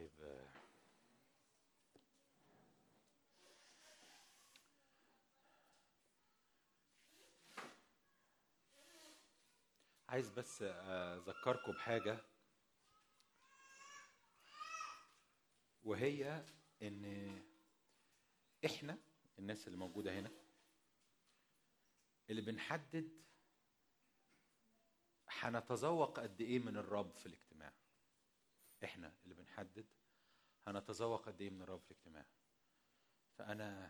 طيب آه، عايز بس اذكركم بحاجه وهي ان احنا الناس اللي موجوده هنا اللي بنحدد هنتذوق قد ايه من الرب في الاجتماع احنا اللي بنحدد هنتذوق قد ايه من الرب في الاجتماع فانا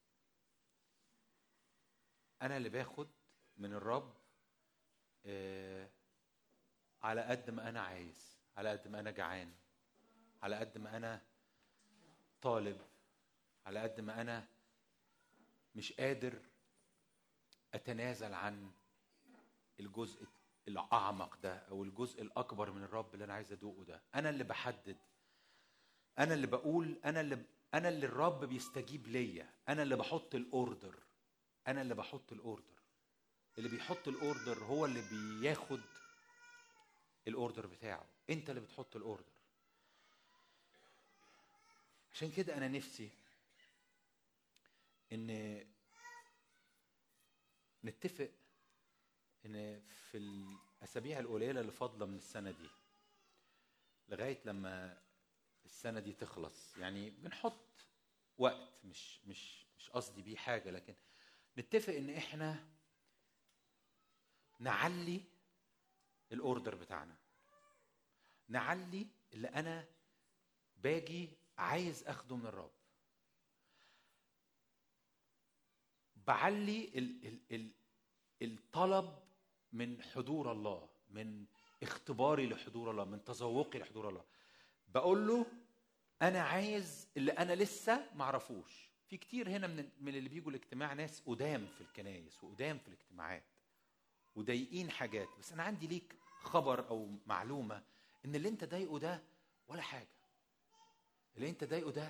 انا اللي باخد من الرب آه، على قد ما انا عايز على قد ما انا جعان على قد ما انا طالب على قد ما انا مش قادر اتنازل عن الجزء الاعمق ده او الجزء الاكبر من الرب اللي انا عايز ادوقه ده انا اللي بحدد انا اللي بقول انا اللي انا اللي الرب بيستجيب ليا انا اللي بحط الاوردر انا اللي بحط الاوردر اللي بيحط الاوردر هو اللي بياخد الاوردر بتاعه انت اللي بتحط الاوردر عشان كده انا نفسي ان نتفق ان في الاسابيع القليله اللي فاضله من السنه دي لغايه لما السنه دي تخلص يعني بنحط وقت مش مش مش قصدي بيه حاجه لكن نتفق ان احنا نعلي الاوردر بتاعنا نعلي اللي انا باجي عايز اخده من الرب بعلي ال ال ال الطلب من حضور الله من اختباري لحضور الله من تذوقي لحضور الله بقول له انا عايز اللي انا لسه معرفوش في كتير هنا من من اللي بيجوا الاجتماع ناس قدام في الكنايس وقدام في الاجتماعات وضايقين حاجات بس انا عندي ليك خبر او معلومه ان اللي انت ضايقه ده ولا حاجه اللي انت ضايقه ده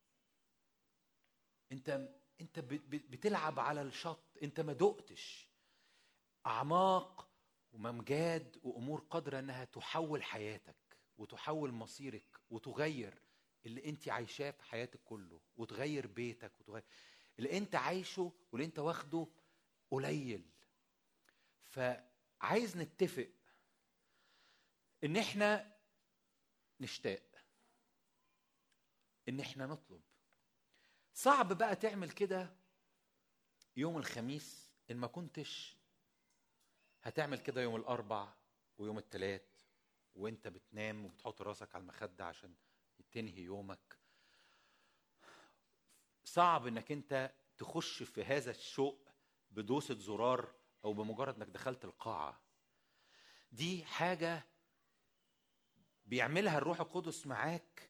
انت انت بتلعب على الشط انت ما دقتش اعماق وممجاد وامور قادره انها تحول حياتك وتحول مصيرك وتغير اللي انت عايشاه في حياتك كله وتغير بيتك وتغير اللي انت عايشه واللي انت واخده قليل فعايز نتفق ان احنا نشتاق ان احنا نطلب صعب بقى تعمل كده يوم الخميس ان ما كنتش هتعمل كده يوم الاربع ويوم الثلاث وانت بتنام وبتحط راسك على المخده عشان تنهي يومك صعب انك انت تخش في هذا الشوق بدوسة زرار او بمجرد انك دخلت القاعة دي حاجة بيعملها الروح القدس معاك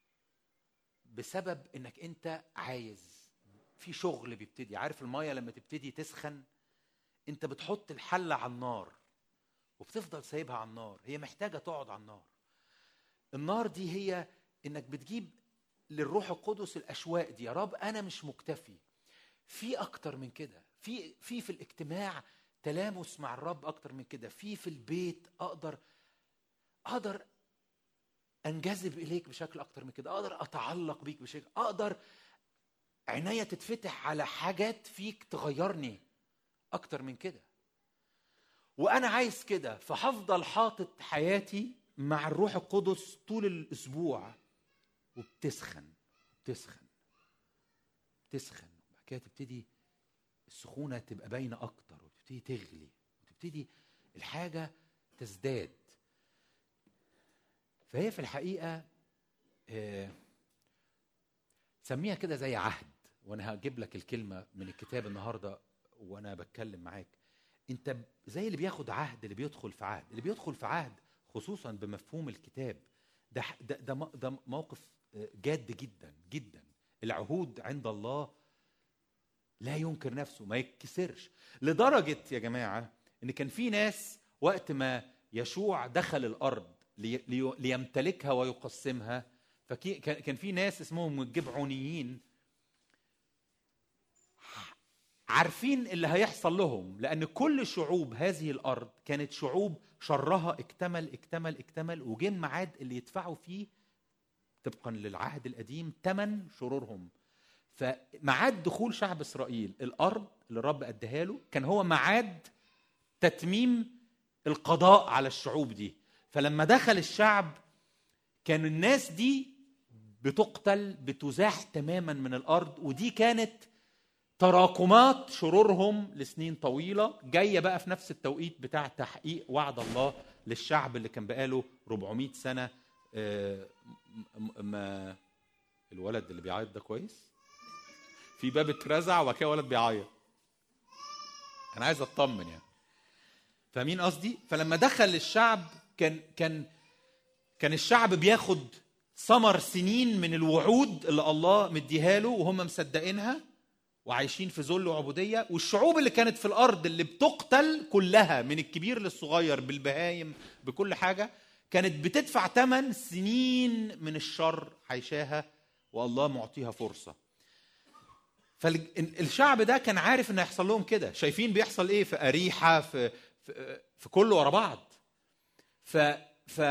بسبب انك انت عايز في شغل بيبتدي عارف المية لما تبتدي تسخن انت بتحط الحلة على النار وبتفضل سايبها على النار هي محتاجة تقعد على النار النار دي هي انك بتجيب للروح القدس الاشواق دي يا رب انا مش مكتفي في اكتر من كده في في في الاجتماع تلامس مع الرب اكتر من كده في في البيت اقدر اقدر انجذب اليك بشكل اكتر من كده اقدر اتعلق بيك بشكل اقدر عينيا تتفتح على حاجات فيك تغيرني اكتر من كده وانا عايز كده فهفضل حاطط حياتي مع الروح القدس طول الاسبوع وبتسخن بتسخن بتسخن وبعد كده تبتدي السخونه تبقى باينه اكتر وتبتدي تغلي وتبتدي الحاجه تزداد فهي في الحقيقه آه سميها كده زي عهد وانا هجيب لك الكلمه من الكتاب النهارده وانا بتكلم معاك انت زي اللي بياخد عهد اللي بيدخل في عهد اللي بيدخل في عهد خصوصا بمفهوم الكتاب ده ده ده, ده موقف جاد جدا جدا العهود عند الله لا ينكر نفسه ما يتكسرش لدرجة يا جماعة ان كان في ناس وقت ما يشوع دخل الارض ليمتلكها ويقسمها فكان في ناس اسمهم الجبعونيين عارفين اللي هيحصل لهم لان كل شعوب هذه الارض كانت شعوب شرها اكتمل اكتمل اكتمل وجه الميعاد اللي يدفعوا فيه طبقا للعهد القديم ثمن شرورهم فميعاد دخول شعب اسرائيل الارض اللي الرب اداها له كان هو ميعاد تتميم القضاء على الشعوب دي فلما دخل الشعب كان الناس دي بتقتل بتزاح تماما من الارض ودي كانت تراكمات شرورهم لسنين طويله جايه بقى في نفس التوقيت بتاع تحقيق وعد الله للشعب اللي كان بقاله 400 سنه آه، ما الولد اللي بيعيط ده كويس في باب اترزع وبعد كده ولد بيعيط انا عايز اطمن يعني فاهمين قصدي فلما دخل الشعب كان كان كان الشعب بياخد ثمر سنين من الوعود اللي الله مديها له وهم مصدقينها وعايشين في ذل وعبوديه والشعوب اللي كانت في الارض اللي بتقتل كلها من الكبير للصغير بالبهايم بكل حاجه كانت بتدفع ثمن سنين من الشر عايشاها والله معطيها فرصه فالشعب ده كان عارف ان هيحصل لهم كده شايفين بيحصل ايه في اريحه في في, في كله ورا بعض ف ف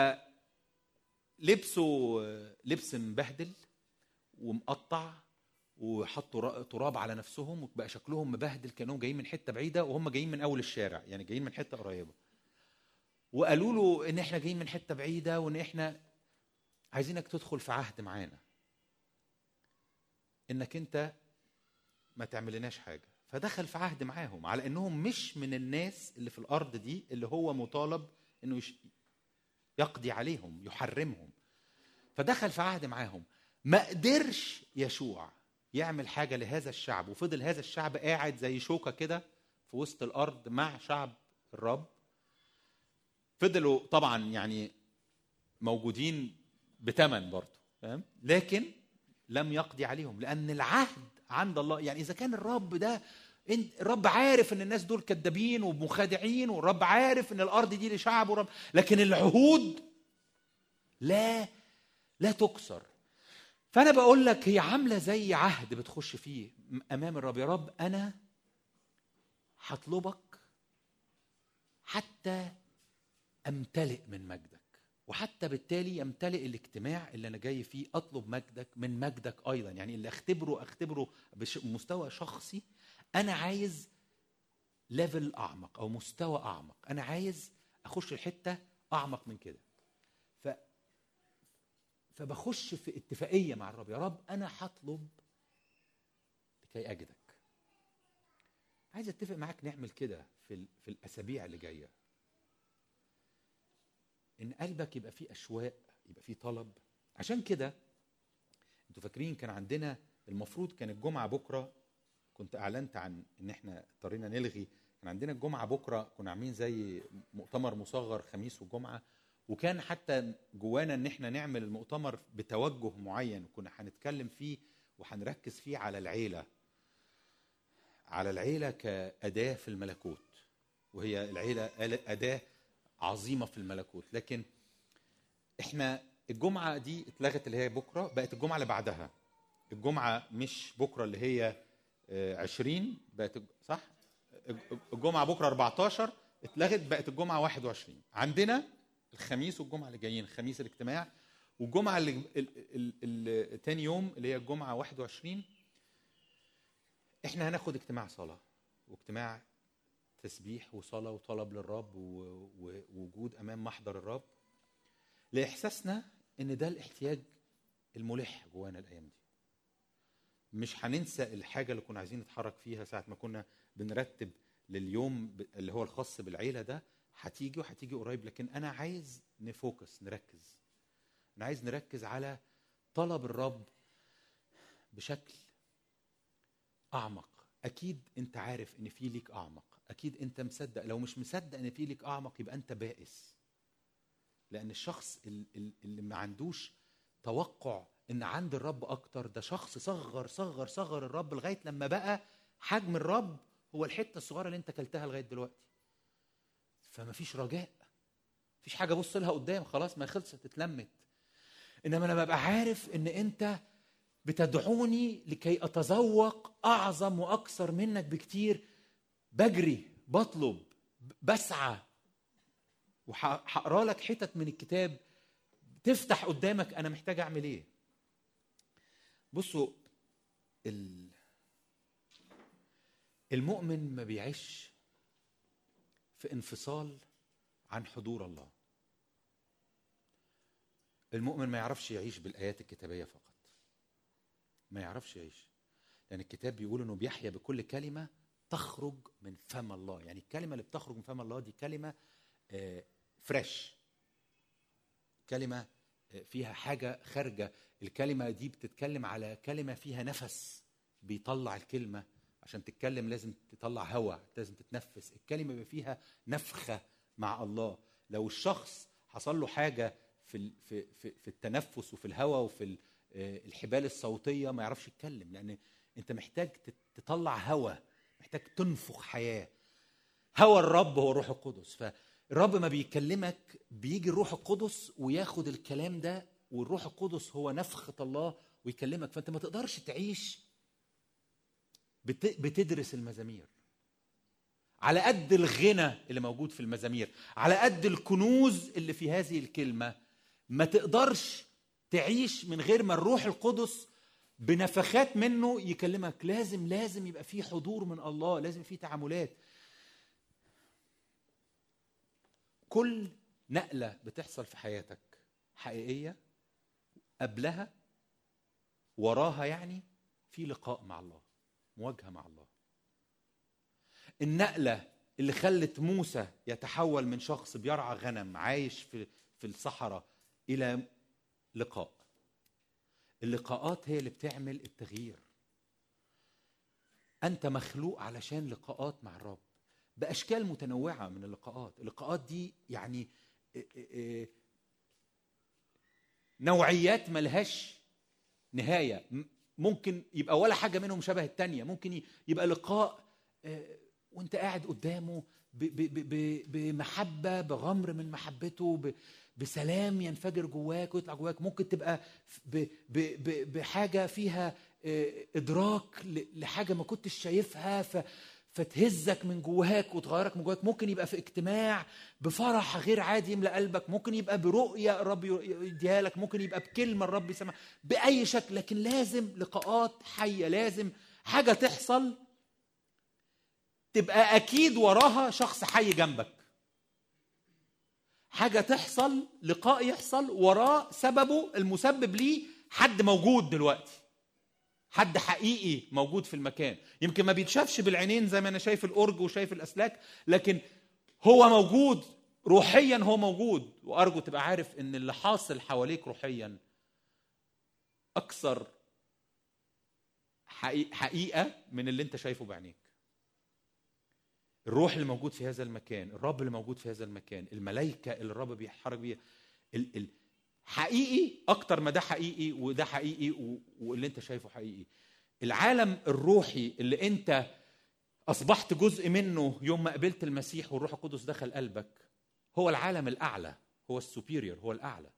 لبسوا لبس مبهدل ومقطع وحطوا تراب على نفسهم وبقى شكلهم مبهدل كانهم جايين من حته بعيده وهم جايين من اول الشارع يعني جايين من حته قريبه وقالوا له ان احنا جايين من حته بعيده وان احنا عايزينك تدخل في عهد معانا انك انت ما تعملناش حاجه فدخل في عهد معاهم على انهم مش من الناس اللي في الارض دي اللي هو مطالب انه يقضي عليهم يحرمهم فدخل في عهد معاهم ما قدرش يشوع يعمل حاجه لهذا الشعب وفضل هذا الشعب قاعد زي شوكه كده في وسط الارض مع شعب الرب فضلوا طبعا يعني موجودين بثمن برضه فاهم لكن لم يقضي عليهم لان العهد عند الله يعني اذا كان الرب ده الرب عارف ان الناس دول كذابين ومخادعين والرب عارف ان الارض دي لشعبه رب لكن العهود لا لا تكسر فانا بقول لك هي عامله زي عهد بتخش فيه امام الرب يا رب انا هطلبك حتى امتلئ من مجدك وحتى بالتالي يمتلئ الاجتماع اللي انا جاي فيه اطلب مجدك من مجدك ايضا يعني اللي اختبره اختبره بمستوى شخصي انا عايز ليفل اعمق او مستوى اعمق انا عايز اخش الحته اعمق من كده ف فبخش في اتفاقيه مع الرب يا رب انا هطلب لكي اجدك عايز اتفق معاك نعمل كده في في الاسابيع اللي جايه ان قلبك يبقى فيه اشواق يبقى فيه طلب عشان كده انتوا فاكرين كان عندنا المفروض كان الجمعه بكره كنت اعلنت عن ان احنا اضطرينا نلغي كان عندنا الجمعه بكره كنا عاملين زي مؤتمر مصغر خميس وجمعه وكان حتى جوانا ان احنا نعمل المؤتمر بتوجه معين كنا هنتكلم فيه وهنركز فيه على العيله على العيله كاداه في الملكوت وهي العيله اداه عظيمه في الملكوت لكن احنا الجمعه دي اتلغت اللي هي بكره بقت الجمعه اللي بعدها الجمعه مش بكره اللي هي 20 بقت صح الجمعه بكره 14 اتلغت بقت الجمعه 21 عندنا الخميس والجمعه اللي جايين الخميس الاجتماع والجمعه اللي تاني يوم اللي هي الجمعه 21 احنا هناخد اجتماع صلاه واجتماع تسبيح وصلاه وطلب للرب ووجود امام محضر الرب لاحساسنا ان ده الاحتياج الملح جوانا الايام دي مش هننسى الحاجه اللي كنا عايزين نتحرك فيها ساعه ما كنا بنرتب لليوم اللي هو الخاص بالعيله ده هتيجي وهتيجي قريب لكن انا عايز نفوكس نركز انا عايز نركز على طلب الرب بشكل اعمق اكيد انت عارف ان في ليك اعمق اكيد انت مصدق لو مش مصدق ان في ليك اعمق يبقى انت بائس لان الشخص اللي ما عندوش توقع ان عند الرب اكتر ده شخص صغر صغر صغر الرب لغايه لما بقى حجم الرب هو الحته الصغيره اللي انت كلتها لغايه دلوقتي فما فيش رجاء مفيش حاجه ابص لها قدام خلاص ما خلصت اتلمت انما انا ببقى عارف ان انت بتدعوني لكي اتذوق اعظم واكثر منك بكتير بجري بطلب بسعى وهقرا لك حتت من الكتاب تفتح قدامك انا محتاج اعمل ايه بصوا ال... المؤمن ما بيعيش في انفصال عن حضور الله المؤمن ما يعرفش يعيش بالايات الكتابيه فقط ما يعرفش يعيش لان الكتاب بيقول انه بيحيا بكل كلمه تخرج من فم الله يعني الكلمه اللي بتخرج من فم الله دي كلمه فريش كلمه آه، فيها حاجه خارجه الكلمه دي بتتكلم على كلمه فيها نفس بيطلع الكلمه عشان تتكلم لازم تطلع هواء لازم تتنفس الكلمه بيبقى فيها نفخه مع الله لو الشخص حصل له حاجه في في في, في التنفس وفي الهواء وفي آه، الحبال الصوتيه ما يعرفش يتكلم لان انت محتاج تطلع هواء محتاج تنفخ حياه هوى الرب هو الروح القدس فالرب ما بيكلمك بيجي الروح القدس وياخد الكلام ده والروح القدس هو نفخه الله ويكلمك فانت ما تقدرش تعيش بتدرس المزامير على قد الغنى اللي موجود في المزامير على قد الكنوز اللي في هذه الكلمه ما تقدرش تعيش من غير ما الروح القدس بنفخات منه يكلمك لازم لازم يبقى في حضور من الله لازم في تعاملات كل نقله بتحصل في حياتك حقيقيه قبلها وراها يعني في لقاء مع الله مواجهه مع الله النقله اللي خلت موسى يتحول من شخص بيرعى غنم عايش في في الصحراء الى لقاء اللقاءات هي اللي بتعمل التغيير انت مخلوق علشان لقاءات مع الرب باشكال متنوعه من اللقاءات اللقاءات دي يعني نوعيات ملهاش نهايه ممكن يبقى ولا حاجه منهم شبه التانيه ممكن يبقى لقاء وانت قاعد قدامه بمحبه بغمر من محبته بسلام ينفجر جواك ويطلع جواك ممكن تبقى بحاجه فيها ادراك لحاجه ما كنتش شايفها فتهزك من جواك وتغيرك من جواك ممكن يبقى في اجتماع بفرح غير عادي يملى قلبك ممكن يبقى برؤية الرب يديها لك ممكن يبقى بكلمة الرب يسمع بأي شكل لكن لازم لقاءات حية لازم حاجة تحصل تبقى أكيد وراها شخص حي جنبك حاجة تحصل لقاء يحصل وراه سببه المسبب ليه حد موجود دلوقتي حد حقيقي موجود في المكان يمكن ما بيتشافش بالعينين زي ما انا شايف الأرج وشايف الأسلاك لكن هو موجود روحيا هو موجود وأرجو تبقى عارف إن اللي حاصل حواليك روحيا أكثر حقيقة من اللي أنت شايفه بعينيك الروح اللي موجود في هذا المكان الرب اللي موجود في هذا المكان الملائكة اللي الرب بيحرك بيها حقيقي اكتر ما ده حقيقي وده حقيقي واللي انت شايفه حقيقي العالم الروحي اللي انت اصبحت جزء منه يوم ما قبلت المسيح والروح القدس دخل قلبك هو العالم الاعلى هو السوبيريور هو الاعلى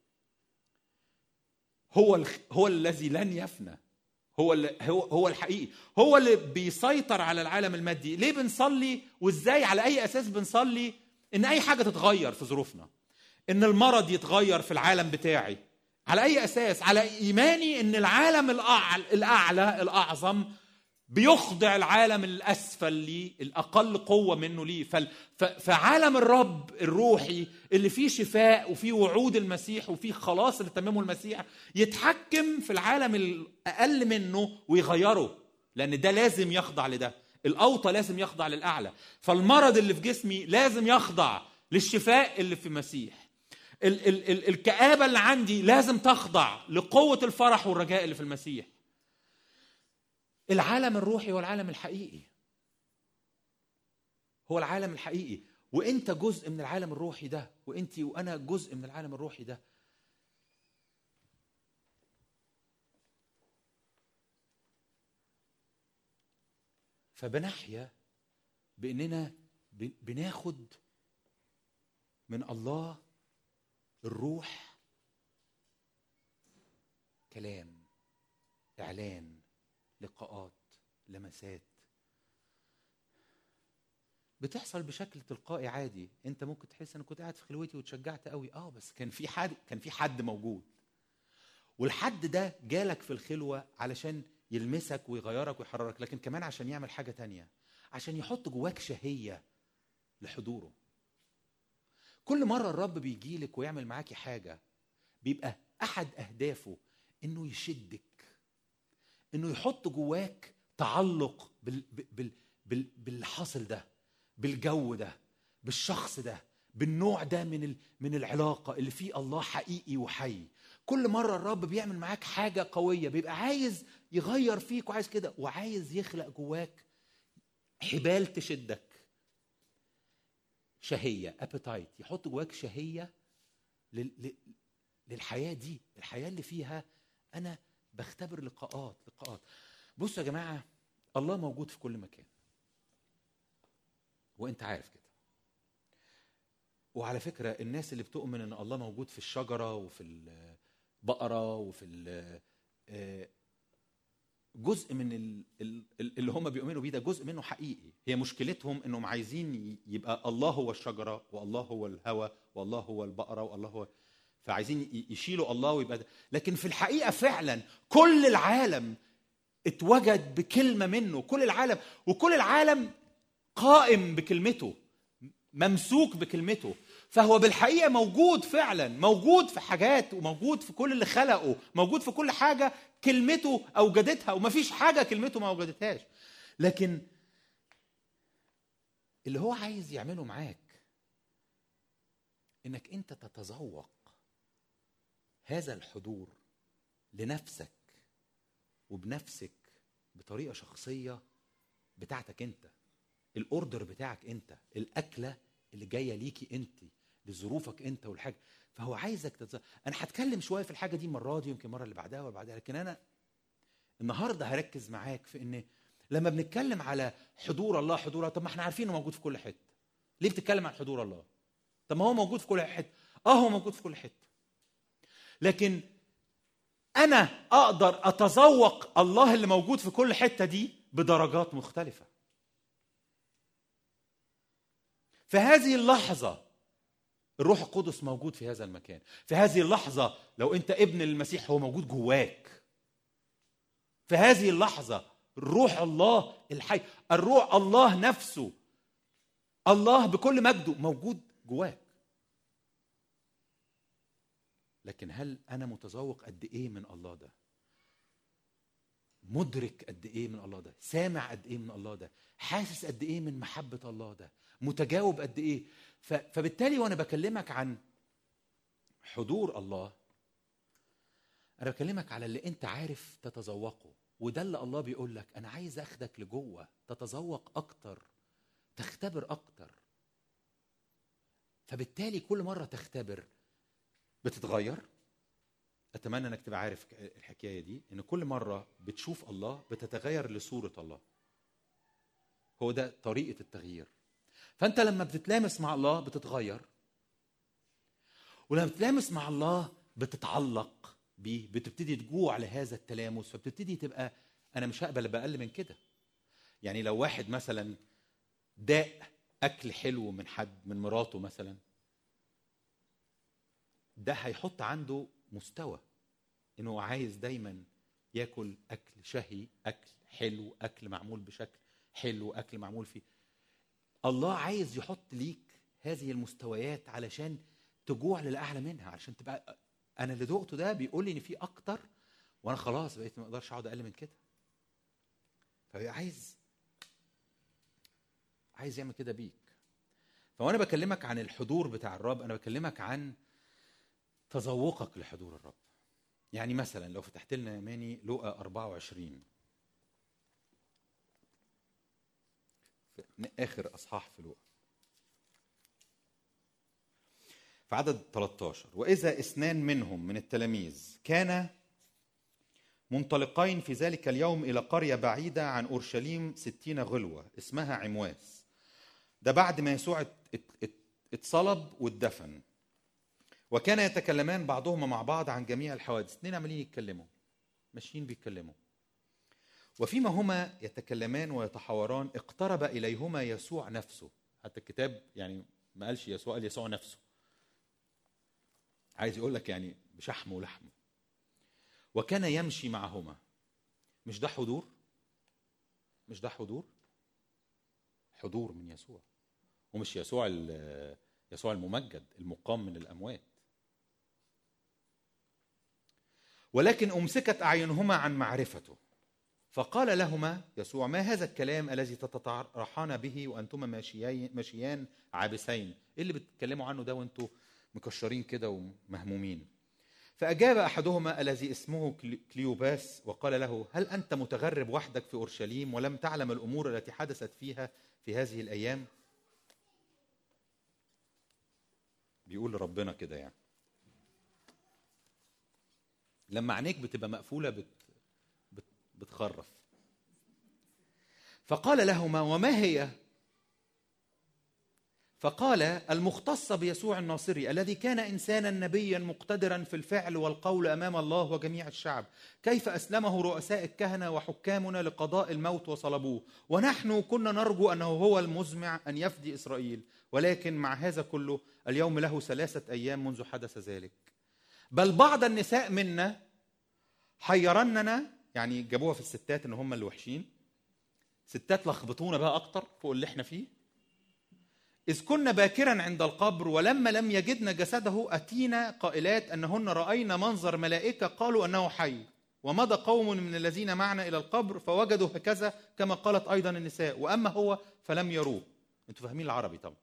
هو هو الذي لن يفنى هو اللي هو هو الحقيقي هو اللي بيسيطر على العالم المادي ليه بنصلي وازاي على اي اساس بنصلي ان اي حاجه تتغير في ظروفنا ان المرض يتغير في العالم بتاعي على اي اساس على ايماني ان العالم الاعلى الاعلى الاعظم بيخضع العالم الاسفل ليه الاقل قوه منه ليه فعالم الرب الروحي اللي فيه شفاء وفيه وعود المسيح وفيه خلاص اللي تممه المسيح يتحكم في العالم الاقل منه ويغيره لان ده لازم يخضع لده الاوطى لازم يخضع للاعلى فالمرض اللي في جسمي لازم يخضع للشفاء اللي في المسيح ال- ال- ال- الكآبة اللي عندي لازم تخضع لقوة الفرح والرجاء اللي في المسيح العالم الروحي هو العالم الحقيقي هو العالم الحقيقي وانت جزء من العالم الروحي ده وانت وانا جزء من العالم الروحي ده فبنحيا باننا بناخد من الله الروح كلام اعلان لقاءات لمسات بتحصل بشكل تلقائي عادي انت ممكن تحس انا كنت قاعد في خلوتي وتشجعت قوي اه بس كان في حد كان في حد موجود والحد ده جالك في الخلوة علشان يلمسك ويغيرك ويحررك لكن كمان عشان يعمل حاجة تانية عشان يحط جواك شهية لحضوره كل مرة الرب بيجيلك ويعمل معاكي حاجة بيبقى أحد أهدافه إنه يشدك إنه يحط جواك تعلق بال... بال... بال... باللي حاصل ده بالجو ده بالشخص ده بالنوع ده من ال... من العلاقة اللي فيه الله حقيقي وحي كل مرة الرب بيعمل معاك حاجة قوية بيبقى عايز يغير فيك وعايز كده وعايز يخلق جواك حبال تشدك شهيه ابيتايت يحط جواك شهيه لل... للحياه دي الحياه اللي فيها انا بختبر لقاءات لقاءات بصوا يا جماعه الله موجود في كل مكان وانت عارف كده وعلى فكره الناس اللي بتؤمن ان الله موجود في الشجره وفي البقره وفي آه، جزء من اللي هم بيؤمنوا بيه ده جزء منه حقيقي هي مشكلتهم انهم عايزين يبقى الله هو الشجره والله هو الهوى والله هو البقره والله هو فعايزين يشيلوا الله ويبقى ده. لكن في الحقيقه فعلا كل العالم اتوجد بكلمه منه كل العالم وكل العالم قائم بكلمته ممسوك بكلمته فهو بالحقيقه موجود فعلا موجود في حاجات وموجود في كل اللي خلقه موجود في كل حاجه كلمته اوجدتها ومفيش حاجه كلمته ما اوجدتهاش لكن اللي هو عايز يعمله معاك انك انت تتذوق هذا الحضور لنفسك وبنفسك بطريقه شخصيه بتاعتك انت الاوردر بتاعك انت الاكله اللي جايه ليكي انت لظروفك انت والحاجه فهو عايزك تتز... انا هتكلم شويه في الحاجه دي المره دي يمكن المره اللي بعدها واللي بعدها لكن انا النهارده هركز معاك في ان لما بنتكلم على حضور الله حضور الله طب ما احنا عارفين انه موجود في كل حته ليه بتتكلم عن حضور الله طب ما هو موجود في كل حته اه هو موجود في كل حته لكن انا اقدر اتذوق الله اللي موجود في كل حته دي بدرجات مختلفه في هذه اللحظه الروح القدس موجود في هذا المكان في هذه اللحظة لو أنت ابن المسيح هو موجود جواك في هذه اللحظة روح الله الحي الروح الله نفسه الله بكل مجده موجود جواك لكن هل أنا متذوق قد إيه من الله ده مدرك قد إيه من الله ده سامع قد إيه من الله ده حاسس قد إيه من محبة الله ده متجاوب قد إيه فبالتالي وانا بكلمك عن حضور الله انا بكلمك على اللي انت عارف تتذوقه وده اللي الله بيقول لك انا عايز اخدك لجوه تتذوق اكتر تختبر اكتر فبالتالي كل مره تختبر بتتغير اتمنى انك تبقى عارف الحكايه دي ان كل مره بتشوف الله بتتغير لصوره الله هو ده طريقه التغيير فانت لما بتتلامس مع الله بتتغير ولما بتتلامس مع الله بتتعلق بيه بتبتدي تجوع لهذا التلامس فبتبتدي تبقى انا مش هقبل باقل من كده يعني لو واحد مثلا داق اكل حلو من حد من مراته مثلا ده هيحط عنده مستوى انه عايز دايما ياكل اكل شهي اكل حلو اكل معمول بشكل حلو اكل معمول فيه الله عايز يحط ليك هذه المستويات علشان تجوع للاعلى منها علشان تبقى انا اللي دقته ده بيقول لي ان في اكتر وانا خلاص بقيت ما اقدرش اقعد اقل من كده فعايز عايز يعمل كده بيك فوانا بكلمك عن الحضور بتاع الرب انا بكلمك عن تذوقك لحضور الرب يعني مثلا لو فتحت لنا يا ماني لقى 24 في اخر اصحاح في لوقا في عدد 13 واذا اثنان منهم من التلاميذ كان منطلقين في ذلك اليوم الى قريه بعيده عن اورشليم ستين غلوه اسمها عمواس ده بعد ما يسوع اتصلب واتدفن وكان يتكلمان بعضهما مع بعض عن جميع الحوادث اثنين عمالين يتكلموا ماشيين بيتكلموا وفيما هما يتكلمان ويتحاوران اقترب اليهما يسوع نفسه حتى الكتاب يعني ما قالش يسوع قال يسوع نفسه عايز يقول لك يعني بشحم ولحم وكان يمشي معهما مش ده حضور مش ده حضور حضور من يسوع ومش يسوع ال- يسوع الممجد المقام من الاموات ولكن امسكت اعينهما عن معرفته فقال لهما يسوع ما هذا الكلام الذي تتطرحان به وانتما ماشيين ماشيان عابسين ايه اللي بتتكلموا عنه ده وانتوا مكشرين كده ومهمومين فاجاب احدهما الذي اسمه كلي- كليوباس وقال له هل انت متغرب وحدك في اورشليم ولم تعلم الامور التي حدثت فيها في هذه الايام بيقول لربنا كده يعني لما عينيك بتبقى مقفوله بت بت بتخرف فقال لهما وما هي فقال المختصة بيسوع الناصري الذي كان إنسانا نبيا مقتدرا في الفعل والقول أمام الله وجميع الشعب كيف أسلمه رؤساء الكهنة وحكامنا لقضاء الموت وصلبوه ونحن كنا نرجو أنه هو المزمع أن يفدي إسرائيل ولكن مع هذا كله اليوم له ثلاثة أيام منذ حدث ذلك بل بعض النساء منا حيرننا يعني جابوها في الستات ان هم اللي وحشين ستات لخبطونا بقى اكتر فوق اللي احنا فيه إذ كنا باكرا عند القبر ولما لم يجدن جسده أتينا قائلات أنهن رأينا منظر ملائكة قالوا أنه حي ومضى قوم من الذين معنا إلى القبر فوجدوا هكذا كما قالت أيضا النساء وأما هو فلم يروه أنتوا فاهمين العربي طبعا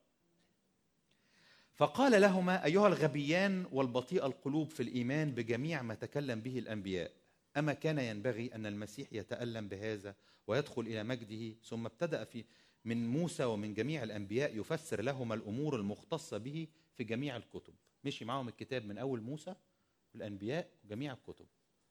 فقال لهما أيها الغبيان والبطيء القلوب في الإيمان بجميع ما تكلم به الأنبياء أما كان ينبغي أن المسيح يتألم بهذا ويدخل إلى مجده ثم ابتدأ في من موسى ومن جميع الأنبياء يفسر لهما الأمور المختصة به في جميع الكتب مشي معهم الكتاب من أول موسى والأنبياء وجميع الكتب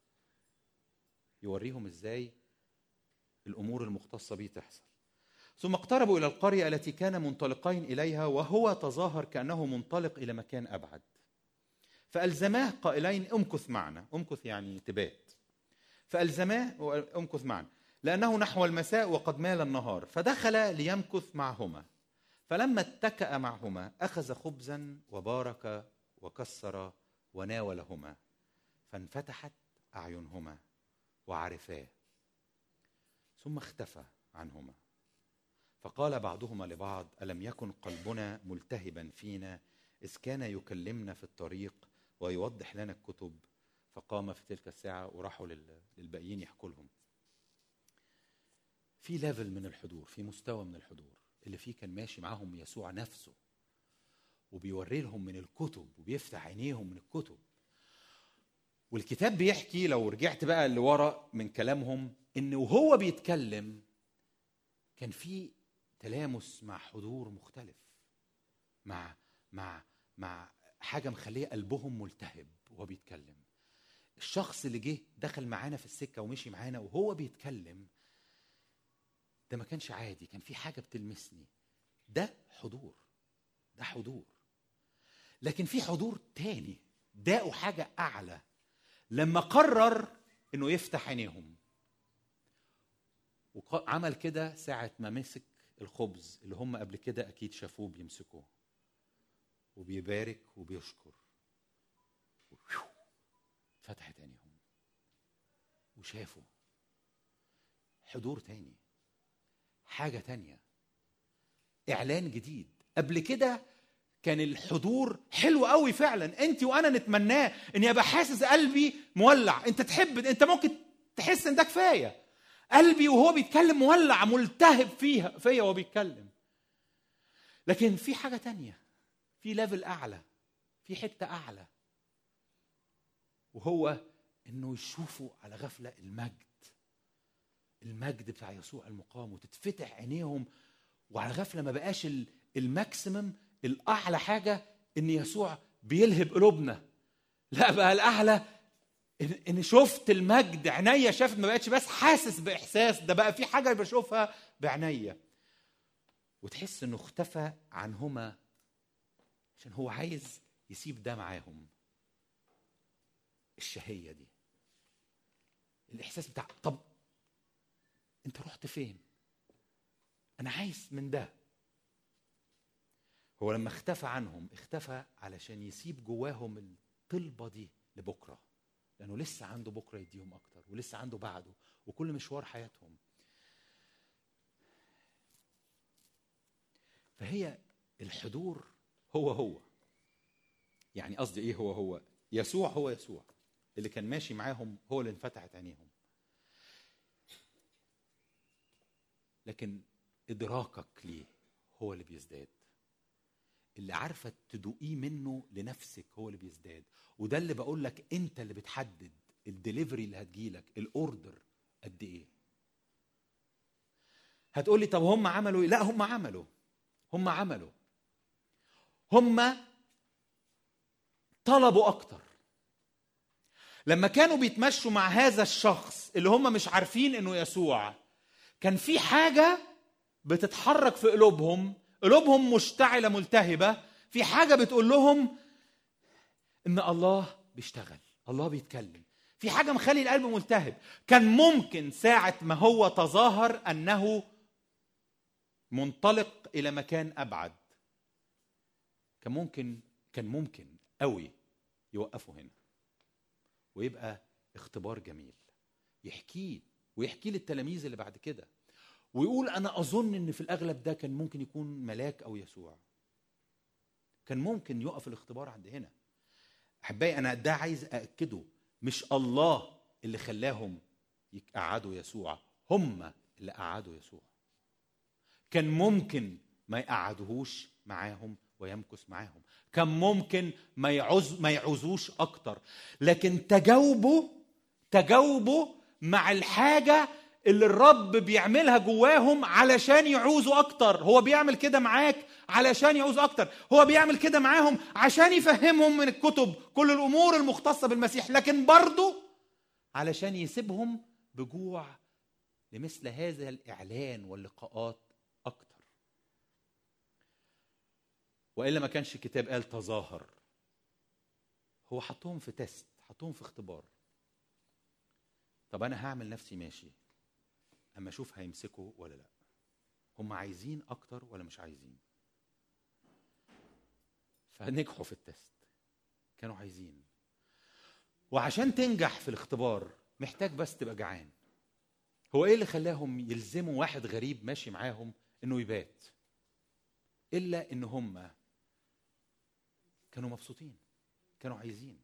يوريهم إزاي الأمور المختصة به تحصل ثم اقتربوا إلى القرية التي كان منطلقين إليها وهو تظاهر كأنه منطلق إلى مكان أبعد فألزماه قائلين امكث معنا امكث يعني تبات فألزماه امكث معنا لأنه نحو المساء وقد مال النهار فدخل ليمكث معهما فلما اتكأ معهما أخذ خبزا وبارك وكسر وناولهما فانفتحت أعينهما وعرفاه ثم اختفى عنهما فقال بعضهما لبعض ألم يكن قلبنا ملتهبا فينا إذ كان يكلمنا في الطريق ويوضح لنا الكتب فقام في تلك الساعة وراحوا لل- للباقيين يحكوا لهم في ليفل من الحضور في مستوى من الحضور اللي فيه كان ماشي معاهم يسوع نفسه وبيوري لهم من الكتب وبيفتح عينيهم من الكتب والكتاب بيحكي لو رجعت بقى لورا من كلامهم ان وهو بيتكلم كان في تلامس مع حضور مختلف مع مع مع حاجه مخليه قلبهم ملتهب وهو بيتكلم الشخص اللي جه دخل معانا في السكه ومشي معانا وهو بيتكلم ده ما كانش عادي كان في حاجه بتلمسني ده حضور ده حضور لكن في حضور تاني داقوا حاجه اعلى لما قرر انه يفتح عينيهم وعمل كده ساعة ما مسك الخبز اللي هم قبل كده أكيد شافوه بيمسكوه وبيبارك وبيشكر وفيو، فتحت عينيهم وشافوا حضور تاني حاجة تانية إعلان جديد قبل كده كان الحضور حلو قوي فعلا انت وانا نتمناه اني ابقى حاسس قلبي مولع انت تحب انت ممكن تحس ان ده كفايه قلبي وهو بيتكلم مولع ملتهب فيها فيا وهو بيتكلم لكن في حاجه تانية في ليفل اعلى في حته اعلى وهو انه يشوفوا على غفله المجد المجد بتاع يسوع المقام وتتفتح عينيهم وعلى غفله ما بقاش ال- الماكسيمم الاعلى حاجه ان يسوع بيلهب قلوبنا لا بقى الاعلى ان إن شفت المجد عينيا شافت ما بقتش بس حاسس باحساس ده بقى في حاجه بشوفها بعينيا وتحس انه اختفى عنهما عشان هو عايز يسيب ده معاهم الشهيه دي الاحساس بتاع طب انت رحت فين انا عايز من ده هو لما اختفى عنهم اختفى علشان يسيب جواهم الطلبه دي لبكره لانه لسه عنده بكره يديهم اكتر ولسه عنده بعده وكل مشوار حياتهم فهي الحضور هو هو يعني قصدي ايه هو هو يسوع هو يسوع اللي كان ماشي معاهم هو اللي انفتحت عينيهم لكن ادراكك ليه هو اللي بيزداد اللي عارفه تدوقيه منه لنفسك هو اللي بيزداد وده اللي بقول لك انت اللي بتحدد الدليفري اللي هتجيلك الاوردر قد ايه هتقولي طب هم عملوا ايه لا هم عملوا هم عملوا هم طلبوا اكتر لما كانوا بيتمشوا مع هذا الشخص اللي هم مش عارفين انه يسوع كان في حاجه بتتحرك في قلوبهم قلوبهم مشتعله ملتهبه في حاجه بتقول لهم ان الله بيشتغل الله بيتكلم في حاجه مخلي القلب ملتهب كان ممكن ساعه ما هو تظاهر انه منطلق الى مكان ابعد كان ممكن كان ممكن قوي يوقفوا هنا ويبقى اختبار جميل يحكيه ويحكيه للتلاميذ اللي بعد كده ويقول انا اظن ان في الاغلب ده كان ممكن يكون ملاك او يسوع كان ممكن يقف الاختبار عند هنا احبائي انا ده عايز ااكده مش الله اللي خلاهم يقعدوا يسوع هم اللي قعدوا يسوع كان ممكن ما يقعدوهوش معاهم ويمكث معاهم كان ممكن ما يعوز ما يعوزوش اكتر لكن تجاوبوا تجاوبوا مع الحاجه اللي الرب بيعملها جواهم علشان يعوزوا اكتر هو بيعمل كده معاك علشان يعوز اكتر هو بيعمل كده معاهم عشان يفهمهم من الكتب كل الامور المختصه بالمسيح لكن برضه علشان يسيبهم بجوع لمثل هذا الاعلان واللقاءات اكتر والا ما كانش الكتاب قال تظاهر هو حطهم في تيست حطهم في اختبار طب انا هعمل نفسي ماشي اما اشوف هيمسكوا ولا لا هم عايزين اكتر ولا مش عايزين فنجحوا في التست كانوا عايزين وعشان تنجح في الاختبار محتاج بس تبقى جعان هو ايه اللي خلاهم يلزموا واحد غريب ماشي معاهم انه يبات الا ان هم كانوا مبسوطين كانوا عايزين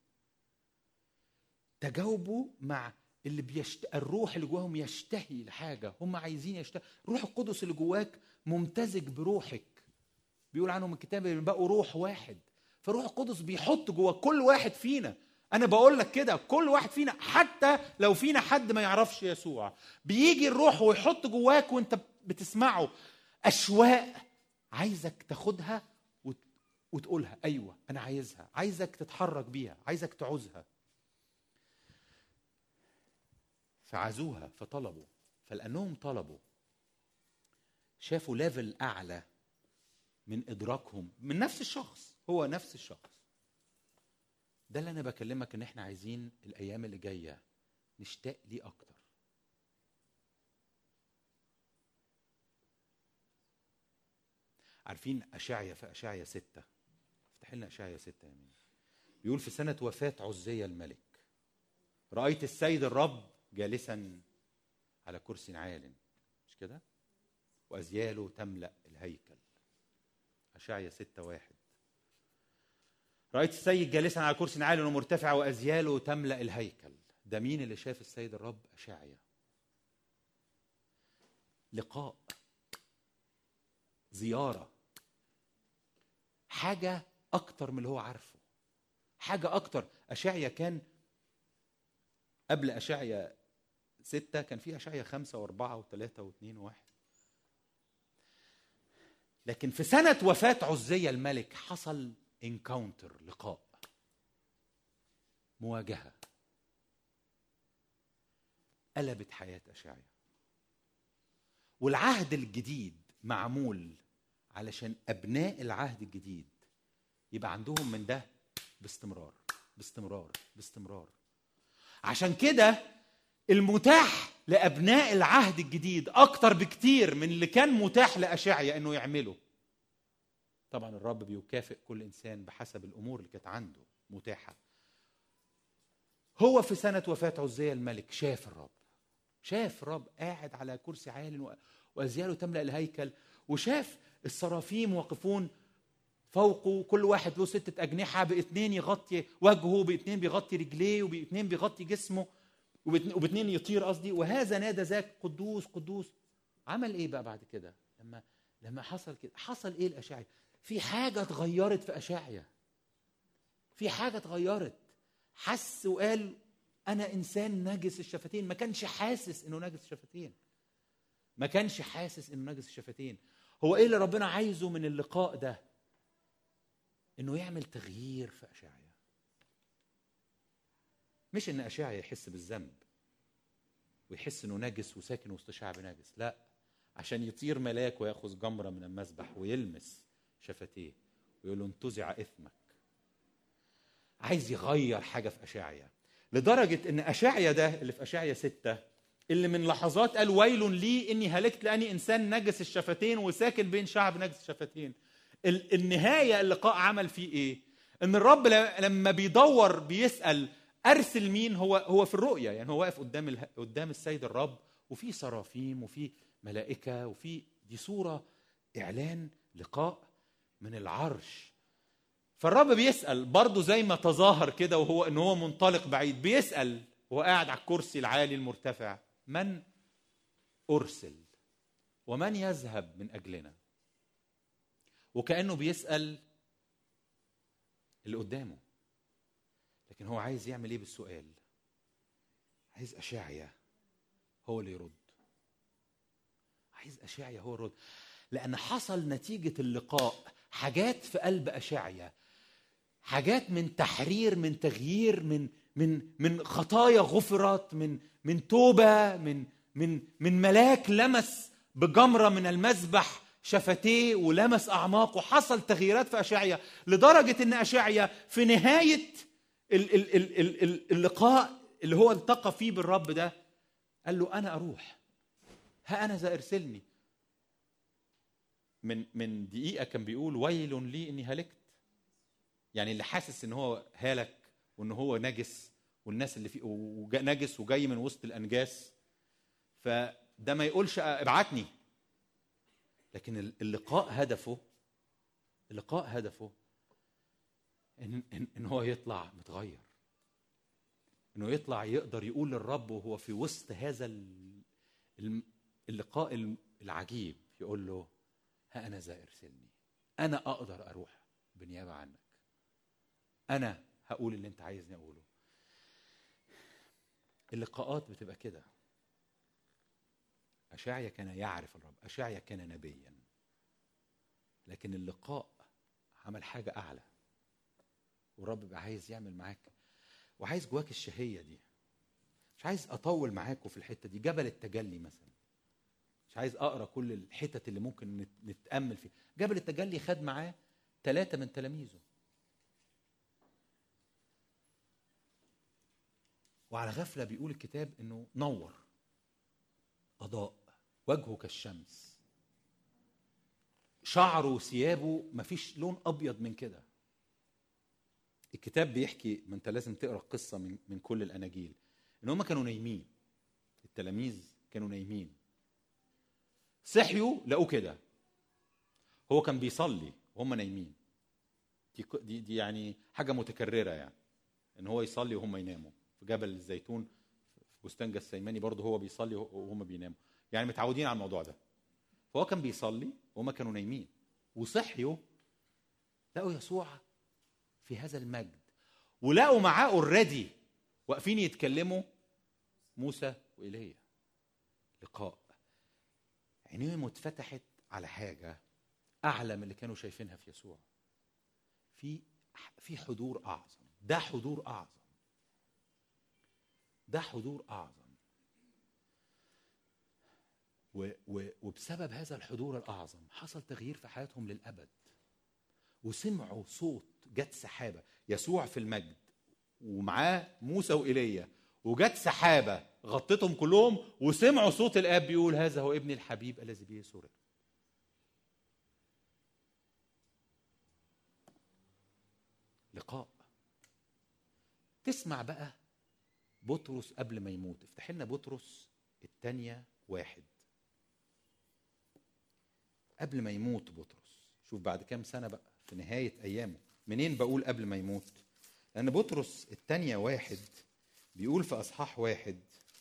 تجاوبوا مع اللي بيشت... الروح اللي جواهم يشتهي لحاجة هم عايزين يشتهي روح القدس اللي جواك ممتزج بروحك بيقول عنهم الكتاب اللي بقوا روح واحد فروح القدس بيحط جوا كل واحد فينا انا بقول لك كده كل واحد فينا حتى لو فينا حد ما يعرفش يسوع بيجي الروح ويحط جواك وانت بتسمعه اشواق عايزك تاخدها وت... وتقولها ايوه انا عايزها عايزك تتحرك بيها عايزك تعوزها فعزوها فطلبوا فلانهم طلبوا شافوا ليفل اعلى من ادراكهم من نفس الشخص هو نفس الشخص ده اللي انا بكلمك ان احنا عايزين الايام اللي جايه نشتاق ليه اكتر عارفين اشعيا في اشعيا ستة افتح لنا اشعيا ستة يا مين بيقول في سنة وفاة عزية الملك رأيت السيد الرب جالسا على كرسي عال مش كده وأزياله تملأ الهيكل أشعيا ستة واحد رأيت السيد جالسا على كرسي عال ومرتفع وأزياله تملأ الهيكل ده مين اللي شاف السيد الرب أشعيا لقاء زيارة حاجة أكتر من اللي هو عارفه حاجة أكتر أشعيا كان قبل أشعيا ستة كان في أشعيا خمسة وأربعة وثلاثة واثنين وواحد لكن في سنة وفاة عزية الملك حصل انكاونتر لقاء مواجهة قلبت حياة أشعيا والعهد الجديد معمول علشان أبناء العهد الجديد يبقى عندهم من ده باستمرار باستمرار باستمرار عشان كده المتاح لابناء العهد الجديد اكتر بكتير من اللي كان متاح لاشعيا انه يعمله طبعا الرب بيكافئ كل انسان بحسب الامور اللي كانت عنده متاحه هو في سنة وفاة عزية الملك شاف الرب شاف الرب قاعد على كرسي عال وأزياله تملأ الهيكل وشاف الصرافيم واقفون فوقه كل واحد له ستة أجنحة باتنين يغطي وجهه باتنين بيغطي رجليه وباتنين بيغطي جسمه وباتنين يطير قصدي وهذا نادى ذاك قدوس قدوس عمل ايه بقى بعد كده لما لما حصل كده حصل ايه الاشعيا في حاجه اتغيرت في اشعيا في حاجه اتغيرت حس وقال انا انسان نجس الشفتين ما كانش حاسس انه نجس الشفتين ما كانش حاسس انه نجس الشفتين هو ايه اللي ربنا عايزه من اللقاء ده انه يعمل تغيير في اشعيا مش ان اشعيا يحس بالذنب ويحس انه نجس وساكن وسط شعب نجس لا عشان يطير ملاك وياخذ جمره من المذبح ويلمس شفتيه ويقول له انتزع اثمك عايز يغير حاجه في اشعيا لدرجه ان اشعيا ده اللي في اشعيا ستة اللي من لحظات قال ويل لي اني هلكت لاني انسان نجس الشفتين وساكن بين شعب نجس الشفتين النهايه اللقاء عمل فيه ايه ان الرب لما بيدور بيسال ارسل مين هو هو في الرؤيه يعني هو واقف قدام قدام السيد الرب وفي صرافيم وفي ملائكه وفي دي صوره اعلان لقاء من العرش فالرب بيسال برضه زي ما تظاهر كده وهو ان هو منطلق بعيد بيسال وهو قاعد على الكرسي العالي المرتفع من ارسل ومن يذهب من اجلنا وكانه بيسال اللي قدامه لكن هو عايز يعمل ايه بالسؤال عايز اشعيا هو اللي يرد عايز اشعيا هو يرد لان حصل نتيجه اللقاء حاجات في قلب اشعيا حاجات من تحرير من تغيير من من من خطايا غفرت من من توبه من من من ملاك لمس بجمره من المذبح شفتيه ولمس اعماقه حصل تغييرات في اشعيا لدرجه ان اشعيا في نهايه اللقاء اللي هو التقى فيه بالرب ده قال له انا اروح ها انا ذا ارسلني من من دقيقه كان بيقول ويل لي اني هلكت يعني اللي حاسس ان هو هالك وان هو نجس والناس اللي فيه نجس وجاي من وسط الانجاس فده ما يقولش ابعتني لكن اللقاء هدفه اللقاء هدفه ان ان, إن هو يطلع متغير انه يطلع يقدر يقول للرب وهو في وسط هذا اللقاء العجيب يقول له ها انا ذا ارسلني انا اقدر اروح بالنيابه عنك انا هقول اللي انت عايزني اقوله اللقاءات بتبقى كده أشعيا كان يعرف الرب أشعيا كان نبيا لكن اللقاء عمل حاجة أعلى والرب بقى عايز يعمل معاك وعايز جواك الشهية دي مش عايز أطول معاكم في الحتة دي جبل التجلي مثلا مش عايز أقرأ كل الحتت اللي ممكن نتأمل فيها جبل التجلي خد معاه ثلاثة من تلاميذه وعلى غفلة بيقول الكتاب إنه نور أضاء وجهه كالشمس شعره وثيابه مفيش لون أبيض من كده الكتاب بيحكي ما انت لازم تقرا قصه من من كل الاناجيل ان هم كانوا نايمين التلاميذ كانوا نايمين صحيوا لقوه كده هو كان بيصلي وهم نايمين دي دي, دي يعني حاجه متكرره يعني ان هو يصلي وهم يناموا في جبل الزيتون في بستان جسيماني برضه هو بيصلي وهم بيناموا يعني متعودين على الموضوع ده فهو كان بيصلي وهم كانوا نايمين وصحيوا لقوا يسوع في هذا المجد ولقوا معاه اوريدي واقفين يتكلموا موسى وايليا لقاء عينيهم اتفتحت على حاجه اعلى من اللي كانوا شايفينها في يسوع في في حضور اعظم ده حضور اعظم ده حضور اعظم و و وبسبب هذا الحضور الاعظم حصل تغيير في حياتهم للابد وسمعوا صوت جت سحابه يسوع في المجد ومعاه موسى وايليا وجت سحابه غطتهم كلهم وسمعوا صوت الاب بيقول هذا هو ابني الحبيب الذي به سرر لقاء تسمع بقى بطرس قبل ما يموت افتح لنا بطرس الثانيه واحد قبل ما يموت بطرس شوف بعد كام سنه بقى في نهايه ايامه منين بقول قبل ما يموت لان بطرس الثانيه واحد بيقول في اصحاح واحد